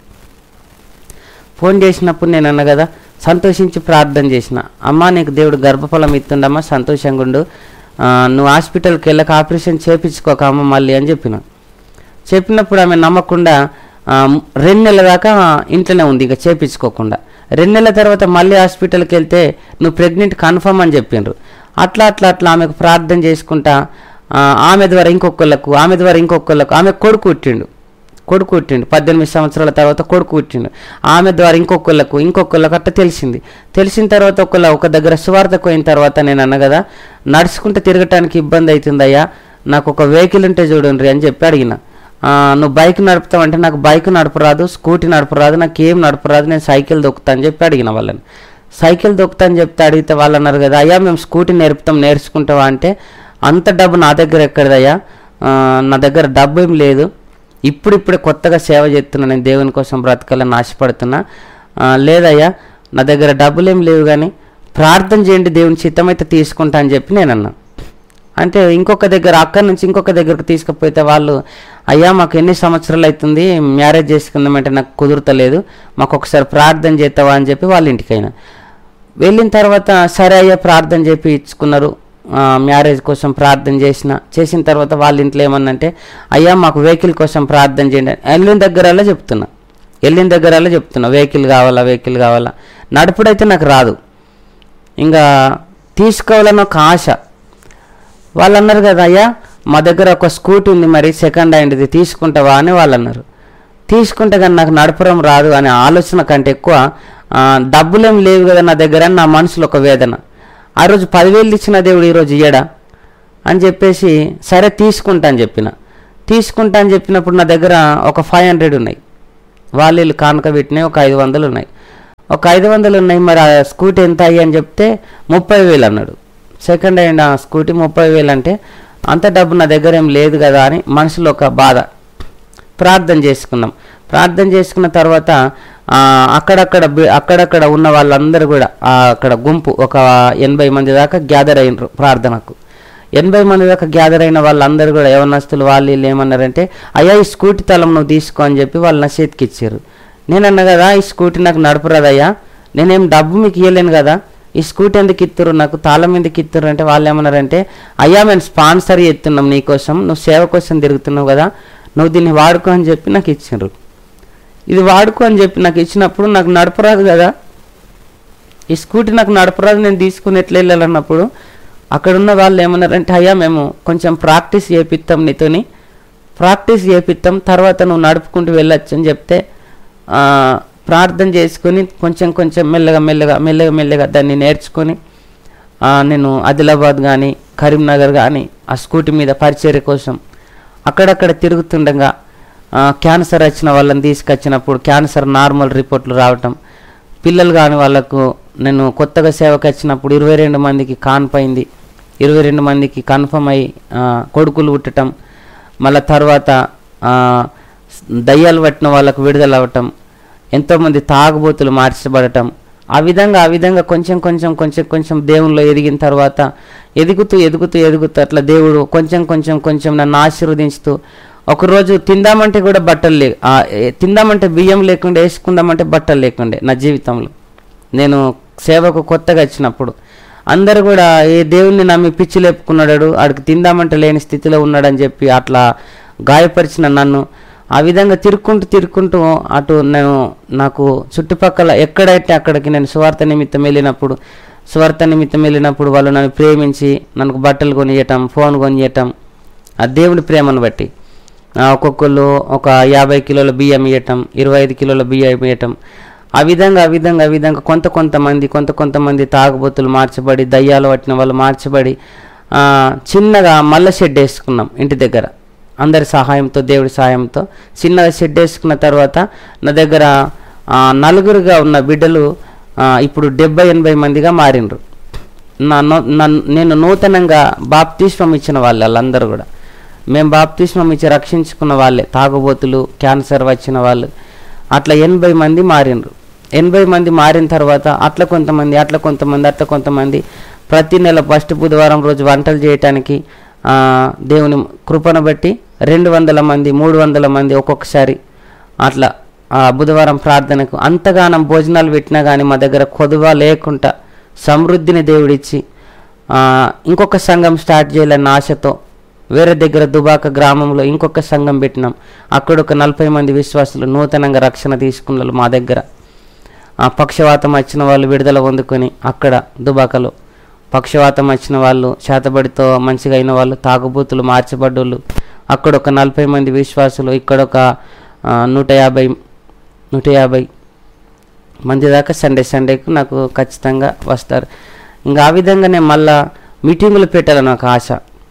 ఫోన్ చేసినప్పుడు నేను అన్న కదా సంతోషించి ప్రార్థన చేసిన అమ్మా నీకు దేవుడు గర్భఫలం ఇస్తుండమ్మా సంతోషంగా ఉండు ఆ, నువ్వు హాస్పిటల్కి వెళ్ళక ఆపరేషన్ చేపించుకోక అమ్మ మళ్ళీ అని చెప్పిన చెప్పినప్పుడు ఆమె నమ్మకుండా ఆ, రెండు నెలల దాకా ఇంట్లోనే ఉంది ఇక చేపించుకోకుండా రెండు నెలల తర్వాత మళ్ళీ హాస్పిటల్కి వెళ్తే నువ్వు ప్రెగ్నెంట్ కన్ఫర్మ్ అని చెప్పిండ్రు అట్లా అట్లా అట్లా ఆమెకు ప్రార్థన చేసుకుంటా ఆ, ఆమె ద్వారా ఇంకొకళ్ళకు ఆమె ద్వారా ఇంకొకళ్ళకు ఆమె కొడుకు పుట్టిండు కొడుకు పుట్టిండు పద్దెనిమిది సంవత్సరాల తర్వాత కొడుకు పుట్టిండు ఆమె ద్వారా ఇంకొకళ్ళకు ఇంకొకళ్ళకు అట్లా తెలిసింది తెలిసిన తర్వాత ఒకళ్ళ ఒక దగ్గర సువార్తకు పోయిన తర్వాత నేను అన్న కదా నడుచుకుంటూ తిరగటానికి ఇబ్బంది అవుతుందయ్యా నాకు ఒక వెహికల్ ఉంటే చూడండి అని చెప్పి అడిగిన ఆ, నువ్వు బైక్ నడుపుతావంటే నాకు బైక్ నడపరాదు స్కూటీ నడపరాదు నాకు ఏం నడపరాదు నేను సైకిల్ దొక్కుతా అని చెప్పి అడిగిన వాళ్ళని సైకిల్ దొక్కుతా అని చెప్తే అడిగితే వాళ్ళు అన్నారు కదా అయ్యా మేము స్కూటీ నేర్పుతాం నేర్చుకుంటావా అంటే అంత డబ్బు నా దగ్గర ఎక్కడదయ్యా ఆ, నా దగ్గర డబ్బు ఏం లేదు ఇప్పుడు ఇప్పుడే కొత్తగా సేవ చేస్తున్నా నేను దేవుని కోసం బ్రతకాలని ఆశపడుతున్నా ఆ, లేదయ్యా నా దగ్గర డబ్బులు ఏం లేవు కానీ ప్రార్థన చేయండి దేవుని చిత్తమైతే తీసుకుంటా అని చెప్పి నేను అన్నా అంటే ఇంకొక దగ్గర అక్కడి నుంచి ఇంకొక దగ్గరకు తీసుకుపోతే వాళ్ళు అయ్యా మాకు ఎన్ని సంవత్సరాలు అవుతుంది మ్యారేజ్ చేసుకుందామంటే నాకు కుదురుతలేదు మాకు ఒకసారి ప్రార్థన చేస్తావా అని చెప్పి వాళ్ళ ఇంటికైనా వెళ్ళిన తర్వాత సరే అయ్యా ప్రార్థన చెప్పి ఇచ్చుకున్నారు ఆ, మ్యారేజ్ కోసం ప్రార్థన చేసిన చేసిన తర్వాత వాళ్ళ ఇంట్లో ఏమన్నంటే అయ్యా మాకు వెహికల్ కోసం ప్రార్థన చేయండి అని వెళ్ళిన దగ్గరల్లా చెప్తున్నా వెళ్ళిన దగ్గరల్లా చెప్తున్నా వెహికల్ కావాలా వెహికల్ కావాలా నడుపుడైతే నాకు రాదు ఇంకా తీసుకోవాలని ఒక ఆశ వాళ్ళు అన్నారు కదా అయ్యా మా దగ్గర ఒక స్కూటీ ఉంది మరి సెకండ్ హ్యాండ్ది తీసుకుంటావా అని వాళ్ళు అన్నారు తీసుకుంటే కానీ నాకు నడపడం రాదు అనే ఆలోచన కంటే ఎక్కువ ఆ, డబ్బులేం లేవు కదా నా దగ్గర అని నా మనసులో ఒక వేదన ఆ రోజు పదివేలు ఇచ్చిన దేవుడు ఈరోజు ఇయ్యడా అని చెప్పేసి సరే తీసుకుంటా అని చెప్పిన తీసుకుంటా అని చెప్పినప్పుడు నా దగ్గర ఒక ఫైవ్ హండ్రెడ్ ఉన్నాయి వాళ్ళు వీళ్ళు కానుక పెట్టినాయి ఒక ఐదు వందలు ఉన్నాయి ఒక ఐదు వందలు ఉన్నాయి మరి ఆ స్కూటీ ఎంత అయ్యి అని చెప్తే ముప్పై వేలు అన్నాడు సెకండ్ హ్యాండ్ ఆ స్కూటీ ముప్పై వేలు అంటే అంత డబ్బు నా దగ్గర ఏం లేదు కదా అని మనసులో ఒక బాధ ప్రార్థన చేసుకున్నాం ప్రార్థన చేసుకున్న తర్వాత ఆ, అక్కడక్కడ బి- అక్కడక్కడ ఉన్న వాళ్ళందరూ కూడా ఆ, అక్కడ గుంపు ఒక ఎనభై మంది దాకా గ్యాదర్ అయినరు ప్రార్థనకు ఎనభై మంది దాకా గ్యాదర్ అయిన వాళ్ళందరూ కూడా యవనస్తులు వాళ్ళు వీళ్ళు ఏమన్నారంటే అయ్యా ఈ స్కూటీ తలం నువ్వు తీసుకో అని చెప్పి వాళ్ళు నా చేతికి ఇచ్చారు నేను అన్నా కదా ఈ స్కూటీ నాకు నడపరాదయ్యా నేనేం డబ్బు మీకు ఇవ్వలేను కదా ఈ స్కూటీ ఎందుకు ఇత్తురు నాకు తాళం ఎందుకు ఇత్తురు అంటే వాళ్ళు ఏమన్నారంటే అయ్యా మేము స్పాన్సర్ చేస్తున్నాం నీకోసం నువ్వు సేవ కోసం తిరుగుతున్నావు కదా నువ్వు దీన్ని వాడుకో అని చెప్పి నాకు ఇచ్చిండ్రు ఇది వాడుకో అని చెప్పి నాకు ఇచ్చినప్పుడు నాకు నడపరాదు కదా ఈ స్కూటీ నాకు నడపరాదు నేను తీసుకుని ఎట్లా వెళ్ళాలన్నప్పుడు అక్కడ ఉన్న వాళ్ళు ఏమన్నారంటే అయ్యా మేము కొంచెం ప్రాక్టీస్ చేపిస్తాం నీతోని ప్రాక్టీస్ చేపిస్తాం తర్వాత నువ్వు నడుపుకుంటూ వెళ్ళొచ్చు అని చెప్తే ఆ, ప్రార్థన చేసుకొని కొంచెం కొంచెం మెల్లగా మెల్లగా మెల్లగా మెల్లగా దాన్ని నేర్చుకొని ఆ, నేను ఆదిలాబాద్ కానీ కరీంనగర్ కానీ ఆ స్కూటీ మీద పరిచర్య కోసం అక్కడక్కడ తిరుగుతుండగా ఆ, క్యాన్సర్ వచ్చిన వాళ్ళని తీసుకొచ్చినప్పుడు క్యాన్సర్ నార్మల్ రిపోర్ట్లు రావటం పిల్లలు కాని వాళ్ళకు నేను కొత్తగా సేవకు వచ్చినప్పుడు ఇరవై రెండు మందికి కాన్పైంది ఇరవై రెండు మందికి కన్ఫర్మ్ అయ్యి ఆ, కొడుకులు పుట్టటం మళ్ళా తర్వాత ఆ, దయ్యాలు పట్టిన వాళ్ళకు విడుదల అవ్వటం ఎంతోమంది తాగుబోతులు మార్చబడటం ఆ విధంగా ఆ విధంగా కొంచెం కొంచెం కొంచెం కొంచెం దేవునిలో ఎదిగిన తర్వాత ఎదుగుతూ ఎదుగుతూ ఎదుగుతూ అట్లా దేవుడు కొంచెం కొంచెం కొంచెం నన్ను ఆశీర్వదించుతూ ఒకరోజు తిందామంటే కూడా బట్టలు లే ఆ, ఏ- తిందామంటే బియ్యం లేకుండా వేసుకుందామంటే బట్టలు లేకుండే నా జీవితంలో నేను సేవకు కొత్తగా వచ్చినప్పుడు అందరు కూడా ఏ దేవుణ్ణి నమ్మి పిచ్చి లేపుకున్నాడు ఆడికి తిందామంటే లేని స్థితిలో ఉన్నాడని చెప్పి అట్లా గాయపరిచిన నన్ను ఆ విధంగా తిరుక్కుంటూ తిరుక్కుంటూ అటు నేను నాకు చుట్టుపక్కల ఎక్కడైతే అక్కడికి నేను సువార్త నిమిత్తం వెళ్ళినప్పుడు సువార్త నిమిత్తం వెళ్ళినప్పుడు వాళ్ళు నన్ను ప్రేమించి నాకు బట్టలు కొనియటం ఫోన్ కొనియటం ఆ దేవుని ప్రేమను బట్టి ఆ, ఒక్కొక్కళ్ళు ఒక యాభై కిలోల బియ్యం ఇవ్వటం ఇరవై ఐదు కిలోల బియ్యం ఇవ్వటం ఆ విధంగా ఆ విధంగా ఆ విధంగా కొంత కొంతమంది కొంత కొంతమంది తాగుబోతులు మార్చబడి దయ్యాలు పట్టిన వాళ్ళు మార్చబడి ఆ, చిన్నగా మల్ల షెడ్ వేసుకున్నాం ఇంటి దగ్గర అందరి సహాయంతో దేవుడి సహాయంతో చిన్నగా షెడ్ వేసుకున్న తర్వాత నా దగ్గర ఆ, నలుగురుగా ఉన్న బిడ్డలు ఆ, ఇప్పుడు డెబ్బై ఎనభై మందిగా మారిండ్రు నా నూ- నన్ను- నేను నూతనంగా బాప్తిస్మం ఇచ్చిన వాళ్ళు వాళ్ళందరూ కూడా మేము బాప్తిస్మం ఇచ్చి రక్షించుకున్న వాళ్ళే తాగుబోతులు క్యాన్సర్ వచ్చిన వాళ్ళు అట్లా ఎనభై మంది మారిండ్రు ఎనభై మంది మారిన తర్వాత అట్లా కొంతమంది అట్లా కొంతమంది అట్లా కొంతమంది ప్రతి నెల ఫస్ట్ బుధవారం రోజు వంటలు చేయటానికి ఆ, దేవుని కృపను బట్టి రెండు వందల మంది మూడు వందల మంది ఒక్కొక్కసారి అట్లా ఆ బుధవారం ప్రార్థనకు అంతగానం భోజనాలు పెట్టినా కానీ మా దగ్గర కొదువ లేకుండా సమృద్ధిని దేవుడిచ్చి ఆ, ఇంకొక సంఘం స్టార్ట్ చేయాలన్న ఆశతో వేరే దగ్గర దుబాక గ్రామంలో ఇంకొక సంఘం పెట్టినాం అక్కడ ఒక నలభై మంది విశ్వాసులు నూతనంగా రక్షణ తీసుకున్నారు మా దగ్గర ఆ పక్షవాతం వచ్చిన వాళ్ళు విడుదల పొందుకొని అక్కడ దుబాకలో పక్షవాతం వచ్చిన వాళ్ళు చేతబడితో మంచిగా అయిన వాళ్ళు తాగుబోతులు మార్చబడ్డోళ్ళు అక్కడ ఒక నలభై మంది విశ్వాసులు ఇక్కడ ఒక ఆ, నూట యాభై నూట యాభై మంది దాకా సండే సండేకు నాకు ఖచ్చితంగా వస్తారు ఇంకా ఆ విధంగానే మళ్ళా మీటింగులు పెట్టాలని ఒక ఆశ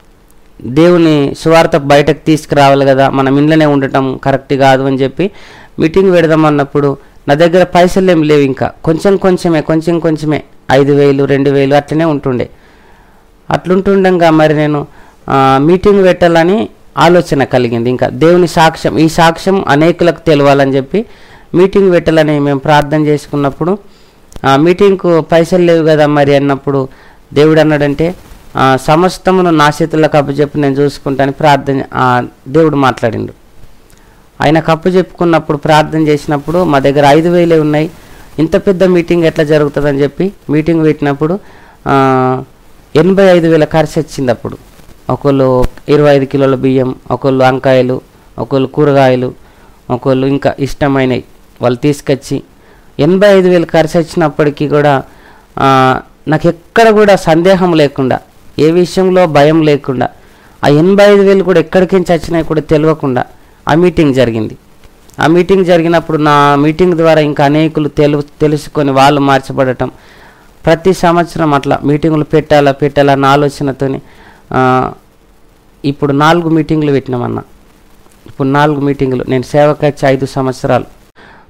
దేవుని సువార్త బయటకు తీసుకురావాలి కదా మనం ఇంట్లోనే ఉండటం కరెక్ట్ కాదు అని చెప్పి మీటింగ్ పెడదాం అన్నప్పుడు నా దగ్గర పైసలు ఏం లేవు ఇంకా కొంచెం కొంచెమే కొంచెం కొంచెమే ఐదు వేలు రెండు వేలు అట్లనే ఉంటుండే అట్లుంటుండగా మరి నేను ఆ, మీటింగ్ పెట్టాలని ఆలోచన కలిగింది ఇంకా దేవుని సాక్ష్యం ఈ సాక్ష్యం అనేకులకు తెలవాలని చెప్పి మీటింగ్ పెట్టాలని మేము ప్రార్థన చేసుకున్నప్పుడు ఆ మీటింగ్కు పైసలు లేవు కదా మరి అన్నప్పుడు దేవుడు అన్నాడంటే ఆ, సమస్తమును నా చేతులకు అప్పచెప్పి నేను చూసుకుంటాను ప్రార్థన ఆ, దేవుడు మాట్లాడిండు ఆయన కప్పు చెప్పుకున్నప్పుడు ప్రార్థన చేసినప్పుడు మా దగ్గర ఐదు వేలే ఉన్నాయి ఇంత పెద్ద మీటింగ్ ఎట్లా జరుగుతుందని చెప్పి మీటింగ్ పెట్టినప్పుడు ఆ, ఎనభై ఐదు వేల ఖర్చు వచ్చింది అప్పుడు ఒకళ్ళు ఇరవై ఐదు కిలోల బియ్యం ఒకళ్ళు వంకాయలు ఒకళ్ళు కూరగాయలు ఒకళ్ళు ఇంకా ఇష్టమైనవి వాళ్ళు తీసుకొచ్చి ఎనభై ఐదు వేలు ఖర్చు వచ్చినప్పటికీ కూడా ఆ, నాకు ఎక్కడ కూడా సందేహం లేకుండా ఏ విషయంలో భయం లేకుండా ఆ ఎనభై ఐదు వేలు కూడా ఎక్కడికించి వచ్చినాయి కూడా తెలియకుండా ఆ మీటింగ్ జరిగింది ఆ మీటింగ్ జరిగినప్పుడు నా మీటింగ్ ద్వారా ఇంకా అనేకులు తెలు తెలుసుకొని వాళ్ళు మార్చబడటం ప్రతి సంవత్సరం అట్లా మీటింగులు పెట్టాలా పెట్టాలా అన్న ఆలోచనతోని ఆ, ఇప్పుడు నాలుగు మీటింగులు పెట్టినామన్న ఇప్పుడు నాలుగు మీటింగులు నేను సేవకు వచ్చి ఐదు సంవత్సరాలు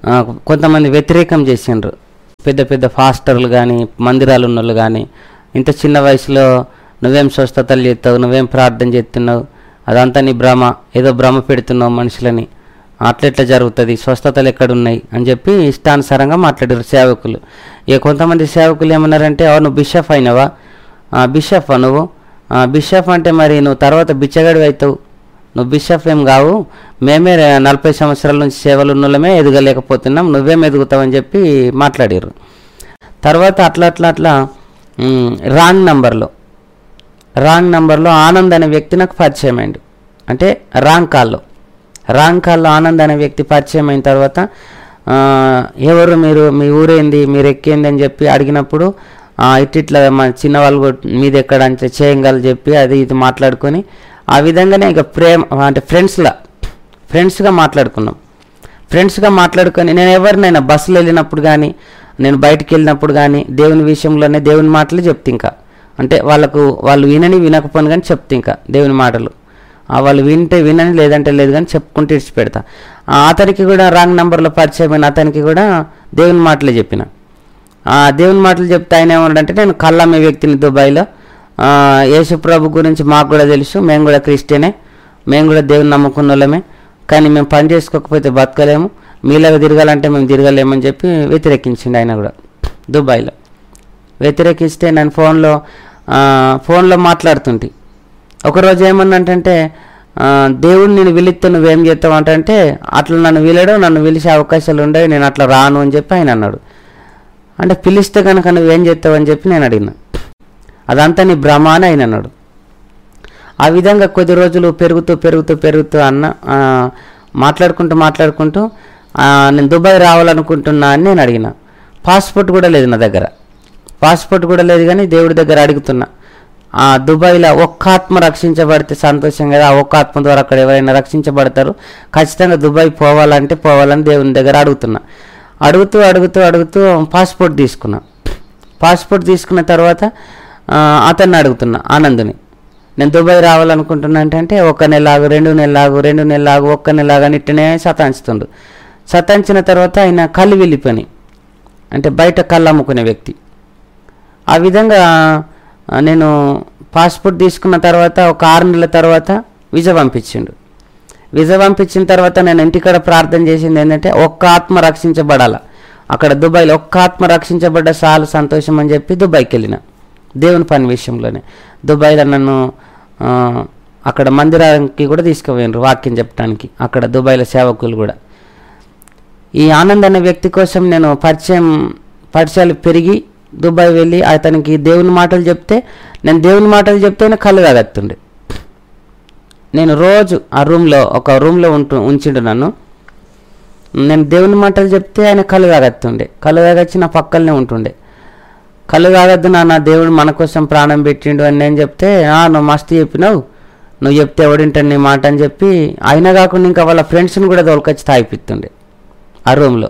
ఆ, కొంతమంది వ్యతిరేకం చేసిండ్రు పెద్ద పెద్ద ఫాస్టర్లు కానీ మందిరాలు ఉన్నోళ్ళు కానీ ఇంత చిన్న వయసులో నువ్వేం స్వస్థతలు చేస్తావు నువ్వేం ప్రార్థన చేస్తున్నావు అదంతా నీ భ్రమ ఏదో భ్రమ పెడుతున్నావు మనుషులని అట్లెట్లా జరుగుతుంది స్వస్థతలు ఎక్కడున్నాయి అని చెప్పి ఇష్టానుసారంగా మాట్లాడారు సేవకులు ఇక కొంతమంది సేవకులు ఏమన్నారంటే "ఓ, నువ్వు బిషప్ అయినవా "ఆ, బిషప్ నువ్వు "ఆ, బిషప్ అంటే మరి నువ్వు తర్వాత బిచ్చగాడివి అవుతావు నువ్వు బిషప్ ఏం కావు మేమే రే- నలభై సంవత్సరాల నుంచి సేవలు ఉన్నోళ్ళమే ఎదగలేకపోతున్నాం నువ్వేం ఎదుగుతావని చెప్పి మాట్లాడారు తర్వాత అట్లా అట్లా అట్లా మ్, రాంగ్ నంబర్లో రాంగ్ నంబర్లో ఆనంద్ అనే వ్యక్తి నాకు పరిచయం అయింది అంటే రాంగ్ కాల్లో రాంగ్ కాల్లో ఆనంద్ అనే వ్యక్తి పరిచయం అయిన తర్వాత ఆ, ఎవరు మీరు మీ ఊరేంది మీరు ఎక్కేంది అని చెప్పి అడిగినప్పుడు ఆ, ఇట్టిట్లా మా చిన్న వాళ్ళు కూడా మీది ఎక్కడ అంటే చేయంగలు చెప్పి అది ఇది మాట్లాడుకొని ఆ విధంగానే ఇక ప్రేమ అంటే ఫ్రెండ్స్లా ఫ్రెండ్స్గా మాట్లాడుకున్నాం ఫ్రెండ్స్గా మాట్లాడుకొని నేను ఎవరినైనా బస్సులో వెళ్ళినప్పుడు కానీ నేను బయటికి వెళ్ళినప్పుడు కానీ దేవుని విషయంలోనే దేవుని మాటలు చెప్తే ఇంకా అంటే వాళ్ళకు వాళ్ళు వినని వినకపోను కానీ చెప్తే ఇంకా దేవుని మాటలు ఆ వాళ్ళు వింటే వినని లేదంటే లేదు కానీ చెప్పుకుంటూ ఇడిచి పెడతా ఆ అతనికి కూడా రాంగ్ నెంబర్లో పరిచయమైన అతనికి కూడా దేవుని మాటలే చెప్పిన ఆ దేవుని మాటలు చెప్తే ఆయన ఏమన్నాడంటే నేను కళ్ళమ్మే వ్యక్తిని దుబాయ్లో ఆ, యేసు ప్రభు గురించి మాకు కూడా తెలుసు మేము కూడా క్రిస్టియనే మేము కూడా దేవుని నమ్ముకున్న వాళ్ళమే కానీ మేము పని చేసుకోకపోతే బతకలేము మీలాగా తిరగాలంటే మేము తిరగలేమని చెప్పి వ్యతిరేకించిండు ఆయన కూడా దుబాయ్లో వ్యతిరేకిస్తే నేను ఫోన్లో ఆ, ఫోన్లో మాట్లాడుతుంటే ఒకరోజు ఏమన్నంటే దేవుడు నేను పిలిస్తే నువ్వేం చేస్తావు అంటే అట్లా నన్ను పిలడం నన్ను పిలిచే అవకాశాలు ఉండవు నేను అట్లా రాను అని చెప్పి ఆయన అన్నాడు అంటే పిలిస్తే కనుక నువ్వేం చేస్తావు అని చెప్పి నేను అడిగిన అదంతా నీ భ్రమ అని ఆయన అన్నాడు ఆ విధంగా కొద్ది రోజులు పెరుగుతూ పెరుగుతూ పెరుగుతూ అన్న ఆ, మాట్లాడుకుంటూ మాట్లాడుకుంటూ ఆ, నేను దుబాయ్ రావాలనుకుంటున్నా అని నేను అడిగిన పాస్పోర్ట్ కూడా లేదు నా దగ్గర పాస్పోర్ట్ కూడా లేదు కానీ దేవుడి దగ్గర అడుగుతున్నా ఆ దుబాయ్లో ఒక్క ఆత్మ రక్షించబడితే సంతోషం కదా ఆ ఒక్క ఆత్మ ద్వారా అక్కడ ఎవరైనా రక్షించబడతారు ఖచ్చితంగా దుబాయ్ పోవాలంటే పోవాలని దేవుని దగ్గర అడుగుతున్నా అడుగుతూ అడుగుతూ అడుగుతూ పాస్పోర్ట్ తీసుకున్నా పాస్పోర్ట్ తీసుకున్న తర్వాత ఆ, అతన్ని అడుగుతున్నా ఆనందుని నేను దుబాయ్ రావాలనుకుంటున్నా అంటే ఒక నెల ఆగు రెండు నెలలు ఆగు రెండు నెలలు ఆగు ఒక్క నెల ఆగు అని ఇట్టనే సతాంచుతుండు సతాంచిన తర్వాత ఆయన కళ్ళు వెళ్ళిపోయి అంటే బయట కళ్ళు అమ్ముకునే వ్యక్తి ఆ విధంగా ఆ, నేను పాస్పోర్ట్ తీసుకున్న తర్వాత ఒక ఆరు నెలల తర్వాత విజా పంపించిండు విజా పంపించిన తర్వాత నేను ఇంటికాడ ప్రార్థన చేసింది ఏంటంటే ఒక్క ఆత్మ రక్షించబడాల అక్కడ దుబాయ్లో ఒక్క ఆత్మ రక్షించబడ్డ చాలు సంతోషం అని చెప్పి దుబాయ్కి వెళ్ళిన దేవుని పని విషయంలోనే దుబాయ్లో నన్ను ఆ, అక్కడ మందిరానికి కూడా తీసుకుపోయినారు వాక్యం చెప్పడానికి అక్కడ దుబాయ్లో సేవకులు కూడా ఈ ఆనంద్ అనే వ్యక్తి కోసం నేను పరిచయం పరిచయాలు పెరిగి దుబాయ్ వెళ్ళి అతనికి దేవుని మాటలు చెప్తే నేను దేవుని మాటలు చెప్తేనే కళ్ళు తాగత్తుండే నేను రోజు ఆ రూమ్లో ఒక రూమ్లో ఉంటూ ఉంచిండు నన్ను నేను దేవుని మాటలు చెప్తే ఆయన కళ్ళు తాగత్తుండే కళ్ళు తాగచ్చి నా పక్కలనే ఉంటుండే కళ్ళు తాగద్దు నాన్న దేవుడు మన కోసం ప్రాణం పెట్టిండు అని నేను చెప్తే "ఆ, నువ్వు మస్తు చెప్పినావు నువ్వు చెప్తే ఎవడింటాడు నీ మాట అని చెప్పి అయినా కాకుండా ఇంకా వాళ్ళ ఫ్రెండ్స్ని కూడా తోలుకొచ్చి తాగిపిస్తుండే ఆ రూమ్లో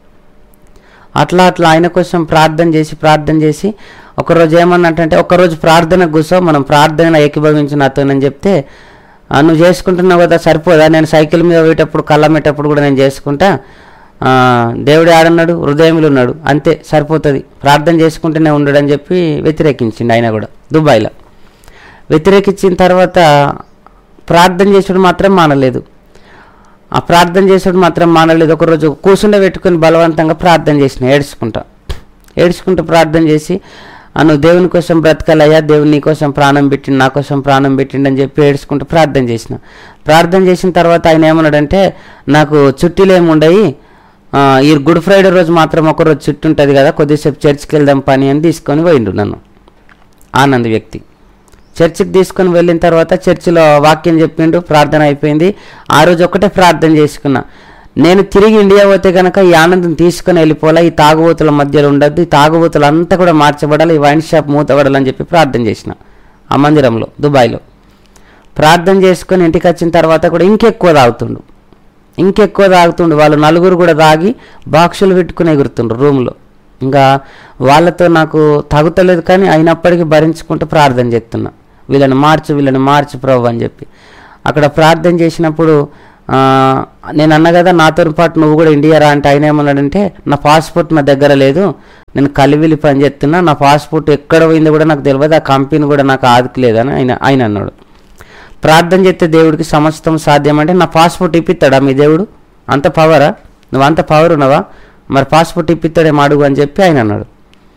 అట్లా అట్లా ఆయన కోసం ప్రార్థన చేసి ప్రార్థన చేసి ఒకరోజు ఏమన్నట్టంటే ఒకరోజు ప్రార్థన కూర్చో మనం ప్రార్థన ఏకీభవించిన అతనని చెప్తే "ఆ, నువ్వు చేసుకుంటున్నావు కదా సరిపోదా నేను సైకిల్ మీద పోయేటప్పుడు కళ్ళమ్మేటప్పుడు కూడా నేను చేసుకుంటా ఆ, దేవుడు ఆడన్నాడు హృదయంలో ఉన్నాడు అంతే సరిపోతుంది ప్రార్థన చేసుకుంటూనే ఉండడు అని చెప్పి వ్యతిరేకించిండు ఆయన కూడా దుబాయ్లో వ్యతిరేకించిన తర్వాత ప్రార్థన చేసుడు మాత్రం మానలేదు ఆ ప్రార్థన చేసాడు మాత్రం మానలేదు ఒకరోజు కూర్చుండే పెట్టుకుని బలవంతంగా ప్రార్థన చేసిన ఏడ్చుకుంటా ఏడ్చుకుంటూ ప్రార్థన చేసి "ఆ, నువ్వు దేవుని కోసం బ్రతకాలయ్యా దేవుని నీ కోసం ప్రాణం పెట్టిండు నా కోసం ప్రాణం పెట్టిండు అని చెప్పి ఏడ్చుకుంటూ ప్రార్థన చేసిన ప్రార్థన చేసిన తర్వాత ఆయన ఏమన్నాడంటే నాకు చుట్టీలు ఏమి ఉండయి ఆ, ఈ గుడ్ ఫ్రైడే రోజు మాత్రం ఒకరోజు చుట్టూ ఉంటుంది కదా కొద్దిసేపు చర్చికి వెళ్దాం పని అని తీసుకొని పోయిండు నన్ను ఆనంద్ వ్యక్తి చర్చికి తీసుకొని వెళ్ళిన తర్వాత చర్చిలో వాక్యం చెప్పిండు ప్రార్థన అయిపోయింది ఆ రోజు ఒక్కటే ప్రార్థన చేసుకున్నా నేను తిరిగి ఇండియా పోతే కనుక ఈ ఆనందం తీసుకొని వెళ్ళిపోలా ఈ తాగుబోతుల మధ్యలో ఉండద్దు ఈ తాగుబోతులు అంతా కూడా మార్చబడాలి ఈ వైన్ షాప్ మూతబడాలని చెప్పి ప్రార్థన చేసిన ఆ మందిరంలో దుబాయ్లో ప్రార్థన చేసుకొని ఇంటికి వచ్చిన తర్వాత కూడా ఇంకెక్కువ తాగుతుండు ఇంకెక్కువ తాగుతుండు వాళ్ళు నలుగురు కూడా తాగి బాక్సులు పెట్టుకుని ఎగురుతుండ్రు రూమ్లో ఇంకా వాళ్ళతో నాకు తగుతలేదు కానీ అయినప్పటికీ భరించుకుంటూ ప్రార్థన చేస్తున్నా వీళ్ళని మార్చు వీళ్ళని మార్చు ప్రభు అని చెప్పి అక్కడ ప్రార్థన చేసినప్పుడు ఆ, నేను అన్న కదా నాతో పాటు నువ్వు కూడా ఇండియా రా అంటే ఆయన ఏమన్నాడంటే నా పాస్పోర్ట్ నా దగ్గర లేదు నేను కలివిలి పని చేస్తున్నా నా పాస్పోర్ట్ ఎక్కడ పోయిందో కూడా నాకు తెలియదు ఆ కంపెనీ కూడా నాకు ఆదుకులేదని ఆయన ఆయన అన్నాడు ప్రార్థన చేస్తే దేవుడికి సమస్తం సాధ్యం అంటే నా పాస్పోర్ట్ ఇప్పిస్తాడా మీ దేవుడు అంత పవరా నువ్వు అంత పవర్ ఉన్నావా మరి పాస్పోర్ట్ ఇప్పిస్తాడేమో అడుగు అని చెప్పి ఆయన అన్నాడు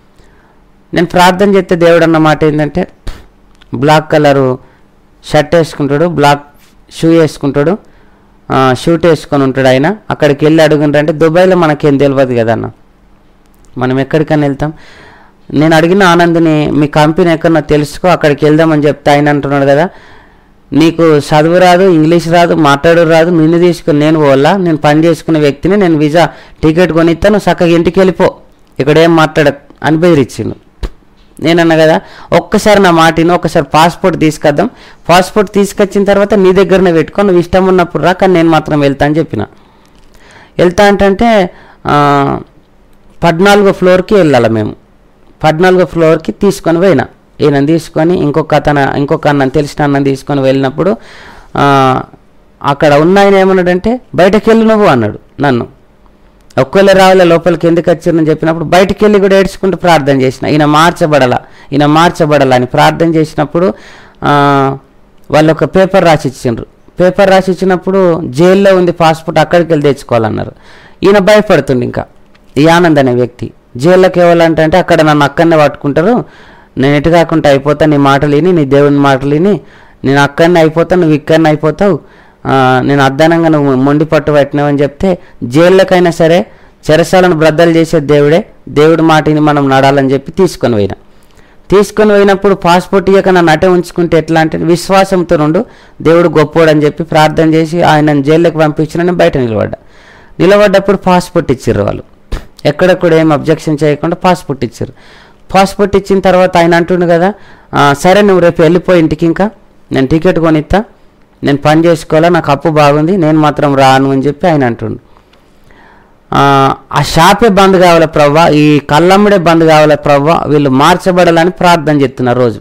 నేను ప్రార్థన చేస్తే దేవుడు అన్న మాట ఏంటంటే బ్లాక్ కలరు షర్ట్ వేసుకుంటాడు బ్లాక్ షూ వేసుకుంటాడు ఆ, షూట్ వేసుకొని ఉంటాడు ఆయన అక్కడికి వెళ్ళి అడుగుంటారంటే దుబాయ్లో మనకేం తెలియదు కదా అన్న మనం ఎక్కడికైనా వెళ్తాం నేను అడిగిన ఆనంద్ని మీ కంపెనీ ఎక్కడన్నా తెలుసుకో అక్కడికి వెళ్దామని చెప్తే ఆయన అంటున్నాడు కదా నీకు చదువు రాదు ఇంగ్లీష్ రాదు మాట్లాడు రాదు నిన్ను తీసుకుని నేను పోవాలా నేను పని చేసుకునే వ్యక్తిని నేను వీసా టికెట్ కొనిస్తాను చక్కగా ఇంటికి వెళ్ళిపో ఇక్కడ ఏం మాట్లాడ అని బెదిరించిండు నేనన్నా కదా ఒక్కసారి నా మాటిని ఒక్కసారి పాస్పోర్ట్ తీసుకొద్దాం పాస్పోర్ట్ తీసుకొచ్చిన తర్వాత నీ దగ్గరనే పెట్టుకో నువ్వు ఇష్టం ఉన్నప్పుడు రా కానీ నేను మాత్రం వెళ్తా అని చెప్పిన వెళ్తా అంటే ఆ, పద్నాలుగో ఫ్లోర్కి వెళ్ళాలి మేము పద్నాలుగో ఫ్లోర్కి తీసుకొని పోయినా ఈయన తీసుకొని ఇంకొక అతను ఇంకొక అన్న తెలిసిన అన్నం తీసుకొని వెళ్ళినప్పుడు ఆ, అక్కడ ఉన్న ఆయన ఏమన్నాడంటే బయటకు వెళ్ళి నువ్వు అన్నాడు నన్ను ఒక్కళ్ళే రావాల లోపలికి ఎందుకు వచ్చారని చెప్పినప్పుడు బయటికి వెళ్ళి కూడా ఏడ్చుకుంటూ ప్రార్థన చేసిన ఈయన మార్చబడాల ఈయన మార్చబడాల అని ప్రార్థన చేసినప్పుడు ఆ, వాళ్ళు ఒక పేపర్ రాసి ఇచ్చిండ్రు పేపర్ రాసి ఇచ్చినప్పుడు జైల్లో ఉంది పాస్పోర్ట్ అక్కడికి వెళ్ళి తెచ్చుకోవాలన్నారు ఈయన భయపడుతుండు ఇంకా ఈ ఆనంద్ అనే వ్యక్తి జైల్లోకి ఇవ్వాలంటే అంటే అక్కడ నన్ను అక్కడనే పట్టుకుంటారు నేను ఎటు కాకుండా అయిపోతా నీ మాటలు విని నీ దేవుని మాటలు విని నేను అక్కడనే అయిపోతా నువ్వు ఇక్కడనే అయిపోతావు ఆ, నేను అద్దానంగా నువ్వు మొండి పట్టు పట్టినావు అని చెప్తే జైళ్ళకైనా సరే చెరసాలను బ్రద్దలు చేసే దేవుడే దేవుడి మాటిని మనం నడాలని చెప్పి తీసుకొని పోయినా తీసుకొని పోయినప్పుడు పాస్పోర్ట్ ఇయ్యక నన్ను అటే ఉంచుకుంటే ఎట్లా అంటే విశ్వాసంతో నుండు దేవుడు గొప్పోడు అని చెప్పి ప్రార్థన చేసి ఆయన జైల్లోకి పంపించిన నేను బయట నిలబడ్డా నిలబడ్డప్పుడు పాస్పోర్ట్ ఇచ్చారు వాళ్ళు ఎక్కడ కూడా ఏం అబ్జెక్షన్ చేయకుండా పాస్పోర్ట్ ఇచ్చారు పాస్పోర్ట్ ఇచ్చిన తర్వాత ఆయన అంటుండు కదా "ఆ, సరే నువ్వు రేపు వెళ్ళిపోయి ఇంటికి ఇంకా నేను టికెట్ కొనిస్తా నేను పని చేసుకోవాలా నాకు అప్పు బాగుంది నేను మాత్రం రాను అని చెప్పి ఆయన అంటుండు ఆ, ఆ షాపే బంద్ కావాలి ప్రవ్వా ఈ కళ్ళమ్ముడే బంద్ కావాలి ప్రవ్వా వీళ్ళు మార్చబడాలని ప్రార్థన చేస్తున్నారు రోజు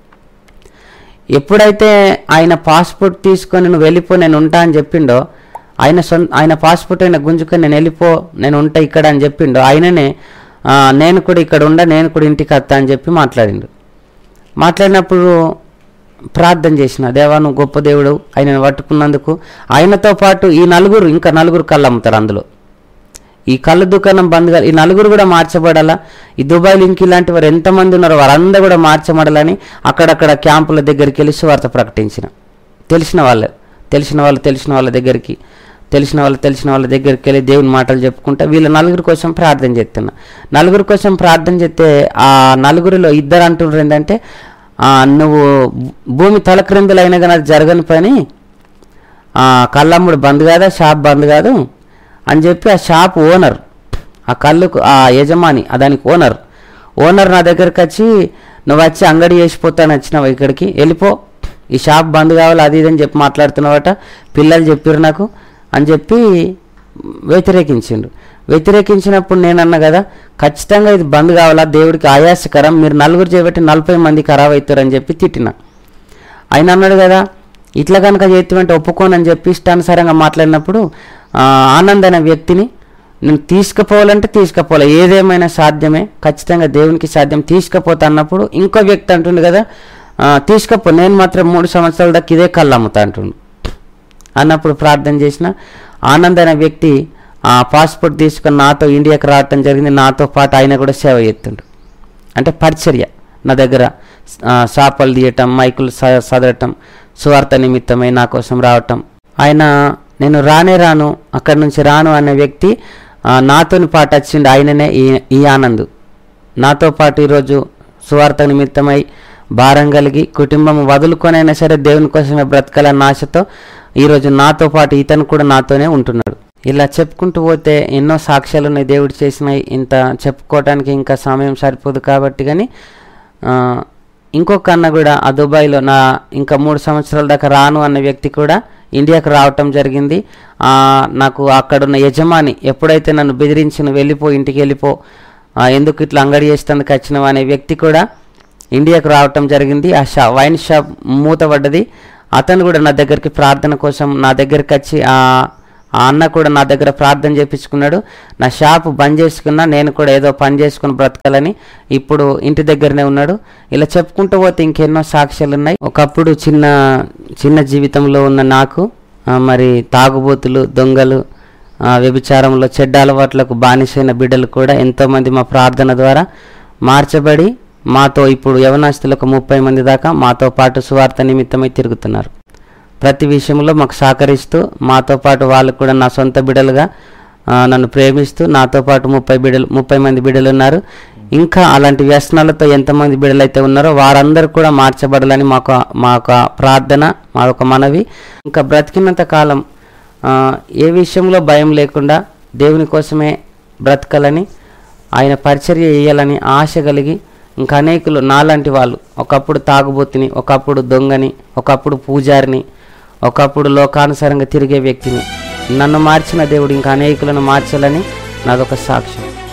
ఎప్పుడైతే ఆయన పాస్పోర్ట్ తీసుకొని నువ్వు వెళ్ళిపో నేను ఉంటా అని చెప్పిండో ఆయన సొంత ఆయన పాస్పోర్ట్ అయిన గుంజుకొని నేను వెళ్ళిపో నేను ఉంటా ఇక్కడ అని చెప్పిండో ఆయననే "ఆ, నేను కూడా ఇక్కడ ఉండ నేను కూడా ఇంటికి వస్తా అని చెప్పి మాట్లాడిండు మాట్లాడినప్పుడు ప్రార్థన చేసిన దేవా నువ్వు గొప్ప దేవుడు ఆయనను పట్టుకున్నందుకు ఆయనతో పాటు ఈ నలుగురు ఇంకా నలుగురు కళ్ళు అమ్ముతారు అందులో ఈ కళ్ళు దుకాణం బంద్ కాదు ఈ నలుగురు కూడా మార్చబడాలా ఈ దుబాయ్ లింక్ ఇలాంటి వారు ఎంతమంది ఉన్నారో వారందరూ కూడా మార్చబడాలని అక్కడక్కడ క్యాంపుల దగ్గరికి వెళ్ళి సువార్త ప్రకటించిన తెలిసిన వాళ్ళే తెలిసిన వాళ్ళు తెలిసిన వాళ్ళ దగ్గరికి తెలిసిన వాళ్ళు తెలిసిన వాళ్ళ దగ్గరికి వెళ్ళి దేవుని మాటలు చెప్పుకుంటా వీళ్ళ నలుగురి కోసం ప్రార్థన చేస్తున్నా నలుగురి కోసం ప్రార్థన చేస్తే ఆ నలుగురిలో ఇద్దరు అంటున్నారు ఏంటంటే "ఆ, నువ్వు భూమి తలక్రిందులైనా కానీ అది జరగని పని ఆ కళ్ళమ్ముడు బంద్ కాదా షాప్ బంద్ కాదు అని చెప్పి ఆ షాప్ ఓనర్ ఆ కళ్ళుకు ఆ యజమాని ఆ దానికి ఓనర్ ఓనర్ నా దగ్గరికి వచ్చి నువ్వు వచ్చి అంగడి చేసిపోతాను వచ్చినావు ఇక్కడికి వెళ్ళిపో ఈ షాప్ బంద్ కావాలి అది ఇది అని చెప్పి మాట్లాడుతున్నావట పిల్లలు చెప్పారు నాకు అని చెప్పి వ్యతిరేకించిండు వ్యతిరేకించినప్పుడు నేనన్నా కదా ఖచ్చితంగా ఇది బంద్ కావాలా దేవుడికి ఆయాసకరం మీరు నలుగురు చేయబట్టి నలభై మంది ఖరాబ్ అవుతారని చెప్పి తిట్టిన ఆయన అన్నాడు కదా ఇట్లా కనుక చేతివంటే ఒప్పుకోనని చెప్పి ఇష్టానుసారంగా మాట్లాడినప్పుడు ఆ, ఆనంద్ అనే వ్యక్తిని నేను తీసుకుపోవాలంటే తీసుకుపోవాలి ఏదేమైనా సాధ్యమే ఖచ్చితంగా దేవునికి సాధ్యం తీసుకుపోతా అన్నప్పుడు ఇంకో వ్యక్తి అంటుండు కదా ఆ, తీసుకపో నేను మాత్రం మూడు సంవత్సరాల దాకా ఇదే కళ్ళు అమ్ముతా అంటుండు అన్నప్పుడు ప్రార్థన చేసిన ఆనంద్ అనే వ్యక్తి ఆ పాస్పోర్ట్ తీసుకొని నాతో ఇండియాకి రావటం జరిగింది నాతో పాటు ఆయన కూడా సేవ చేస్తుండు అంటే పరిచర్య నా దగ్గర ఆ, షాపులు తీయటం మైకులు స- చదవటం సువార్త నిమిత్తమై నా కోసం రావటం ఆయన నేను రానే రాను అక్కడి నుంచి రాను అనే వ్యక్తి ఆ, నాతోని పాటు వచ్చిండు ఆయననే ఈ ఈ ఆనంద్ నాతో పాటు ఈరోజు సువార్త నిమిత్తమై భారం కలిగి కుటుంబం వదులుకొనైనా సరే దేవుని కోసమే బ్రతకాలన్న ఆశతో ఈరోజు నాతో పాటు ఇతను కూడా నాతోనే ఉంటున్నాడు ఇలా చెప్పుకుంటూ పోతే ఎన్నో సాక్ష్యాలు ఉన్నాయి దేవుడు చేసినాయి ఇంత చెప్పుకోవడానికి ఇంకా సమయం సరిపోదు కాబట్టి కానీ ఆ, ఇంకొక అన్న కూడా ఆ దుబాయ్లో నా ఇంకా మూడు సంవత్సరాల దాకా రాను అన్న వ్యక్తి కూడా ఇండియాకు రావటం జరిగింది ఆ, నాకు అక్కడున్న యజమాని ఎప్పుడైతే నన్ను బెదిరించి నువ్వు వెళ్ళిపో ఇంటికి వెళ్ళిపో ఆ, ఎందుకు ఇట్లా అంగడి చేసేందుకు వచ్చినావు అనే వ్యక్తి కూడా ఇండియాకు రావటం జరిగింది ఆ షా వైన్ షాప్ మూతపడ్డది అతను కూడా నా దగ్గరికి ప్రార్థన కోసం నా దగ్గరికి వచ్చి ఆ ఆ అన్న కూడా నా దగ్గర ప్రార్థన చేపించుకున్నాడు నా షాపు బంద్ చేసుకున్నా నేను కూడా ఏదో పని చేసుకుని బ్రతకాలని ఇప్పుడు ఇంటి దగ్గరనే ఉన్నాడు ఇలా చెప్పుకుంటూ పోతే ఇంకెన్నో సాక్ష్యాలు ఉన్నాయి ఒకప్పుడు చిన్న చిన్న జీవితంలో ఉన్న నాకు ఆ, మరి తాగుబోతులు దొంగలు ఆ, వ్యభిచారంలో చెడ్డ అలవాట్లకు బానిసైన బిడ్డలు కూడా ఎంతోమంది మా ప్రార్థన ద్వారా మార్చబడి మాతో ఇప్పుడు యవనాస్తులు ఒక ముప్పై మంది దాకా మాతో పాటు సువార్త నిమిత్తమై తిరుగుతున్నారు ప్రతి విషయంలో మాకు సహకరిస్తూ మాతో పాటు వాళ్ళు కూడా నా సొంత బిడ్డలుగా ఆ, నన్ను ప్రేమిస్తూ నాతో పాటు ముప్పై బిడ్డలు ముప్పై మంది బిడ్డలు ఉన్నారు ఇంకా అలాంటి వ్యసనాలతో ఎంతమంది బిడ్డలు అయితే ఉన్నారో వారందరూ కూడా మార్చబడాలని మాకు మా యొక్క ప్రార్థన మా యొక్క మనవి ఇంకా బ్రతికినంత కాలం ఆ, ఏ విషయంలో భయం లేకుండా దేవుని కోసమే బ్రతకాలని ఆయన పరిచర్య చేయాలని ఆశ కలిగి ఇంకా అనేకులు నాలాంటి వాళ్ళు ఒకప్పుడు తాగుబోతుని ఒకప్పుడు దొంగని ఒకప్పుడు పూజారిని ఒకప్పుడు లోకానుసారంగా తిరిగే వ్యక్తిని నన్ను మార్చిన దేవుడు ఇంకా అనేకులను మార్చాలని నాదొక సాక్ష్యం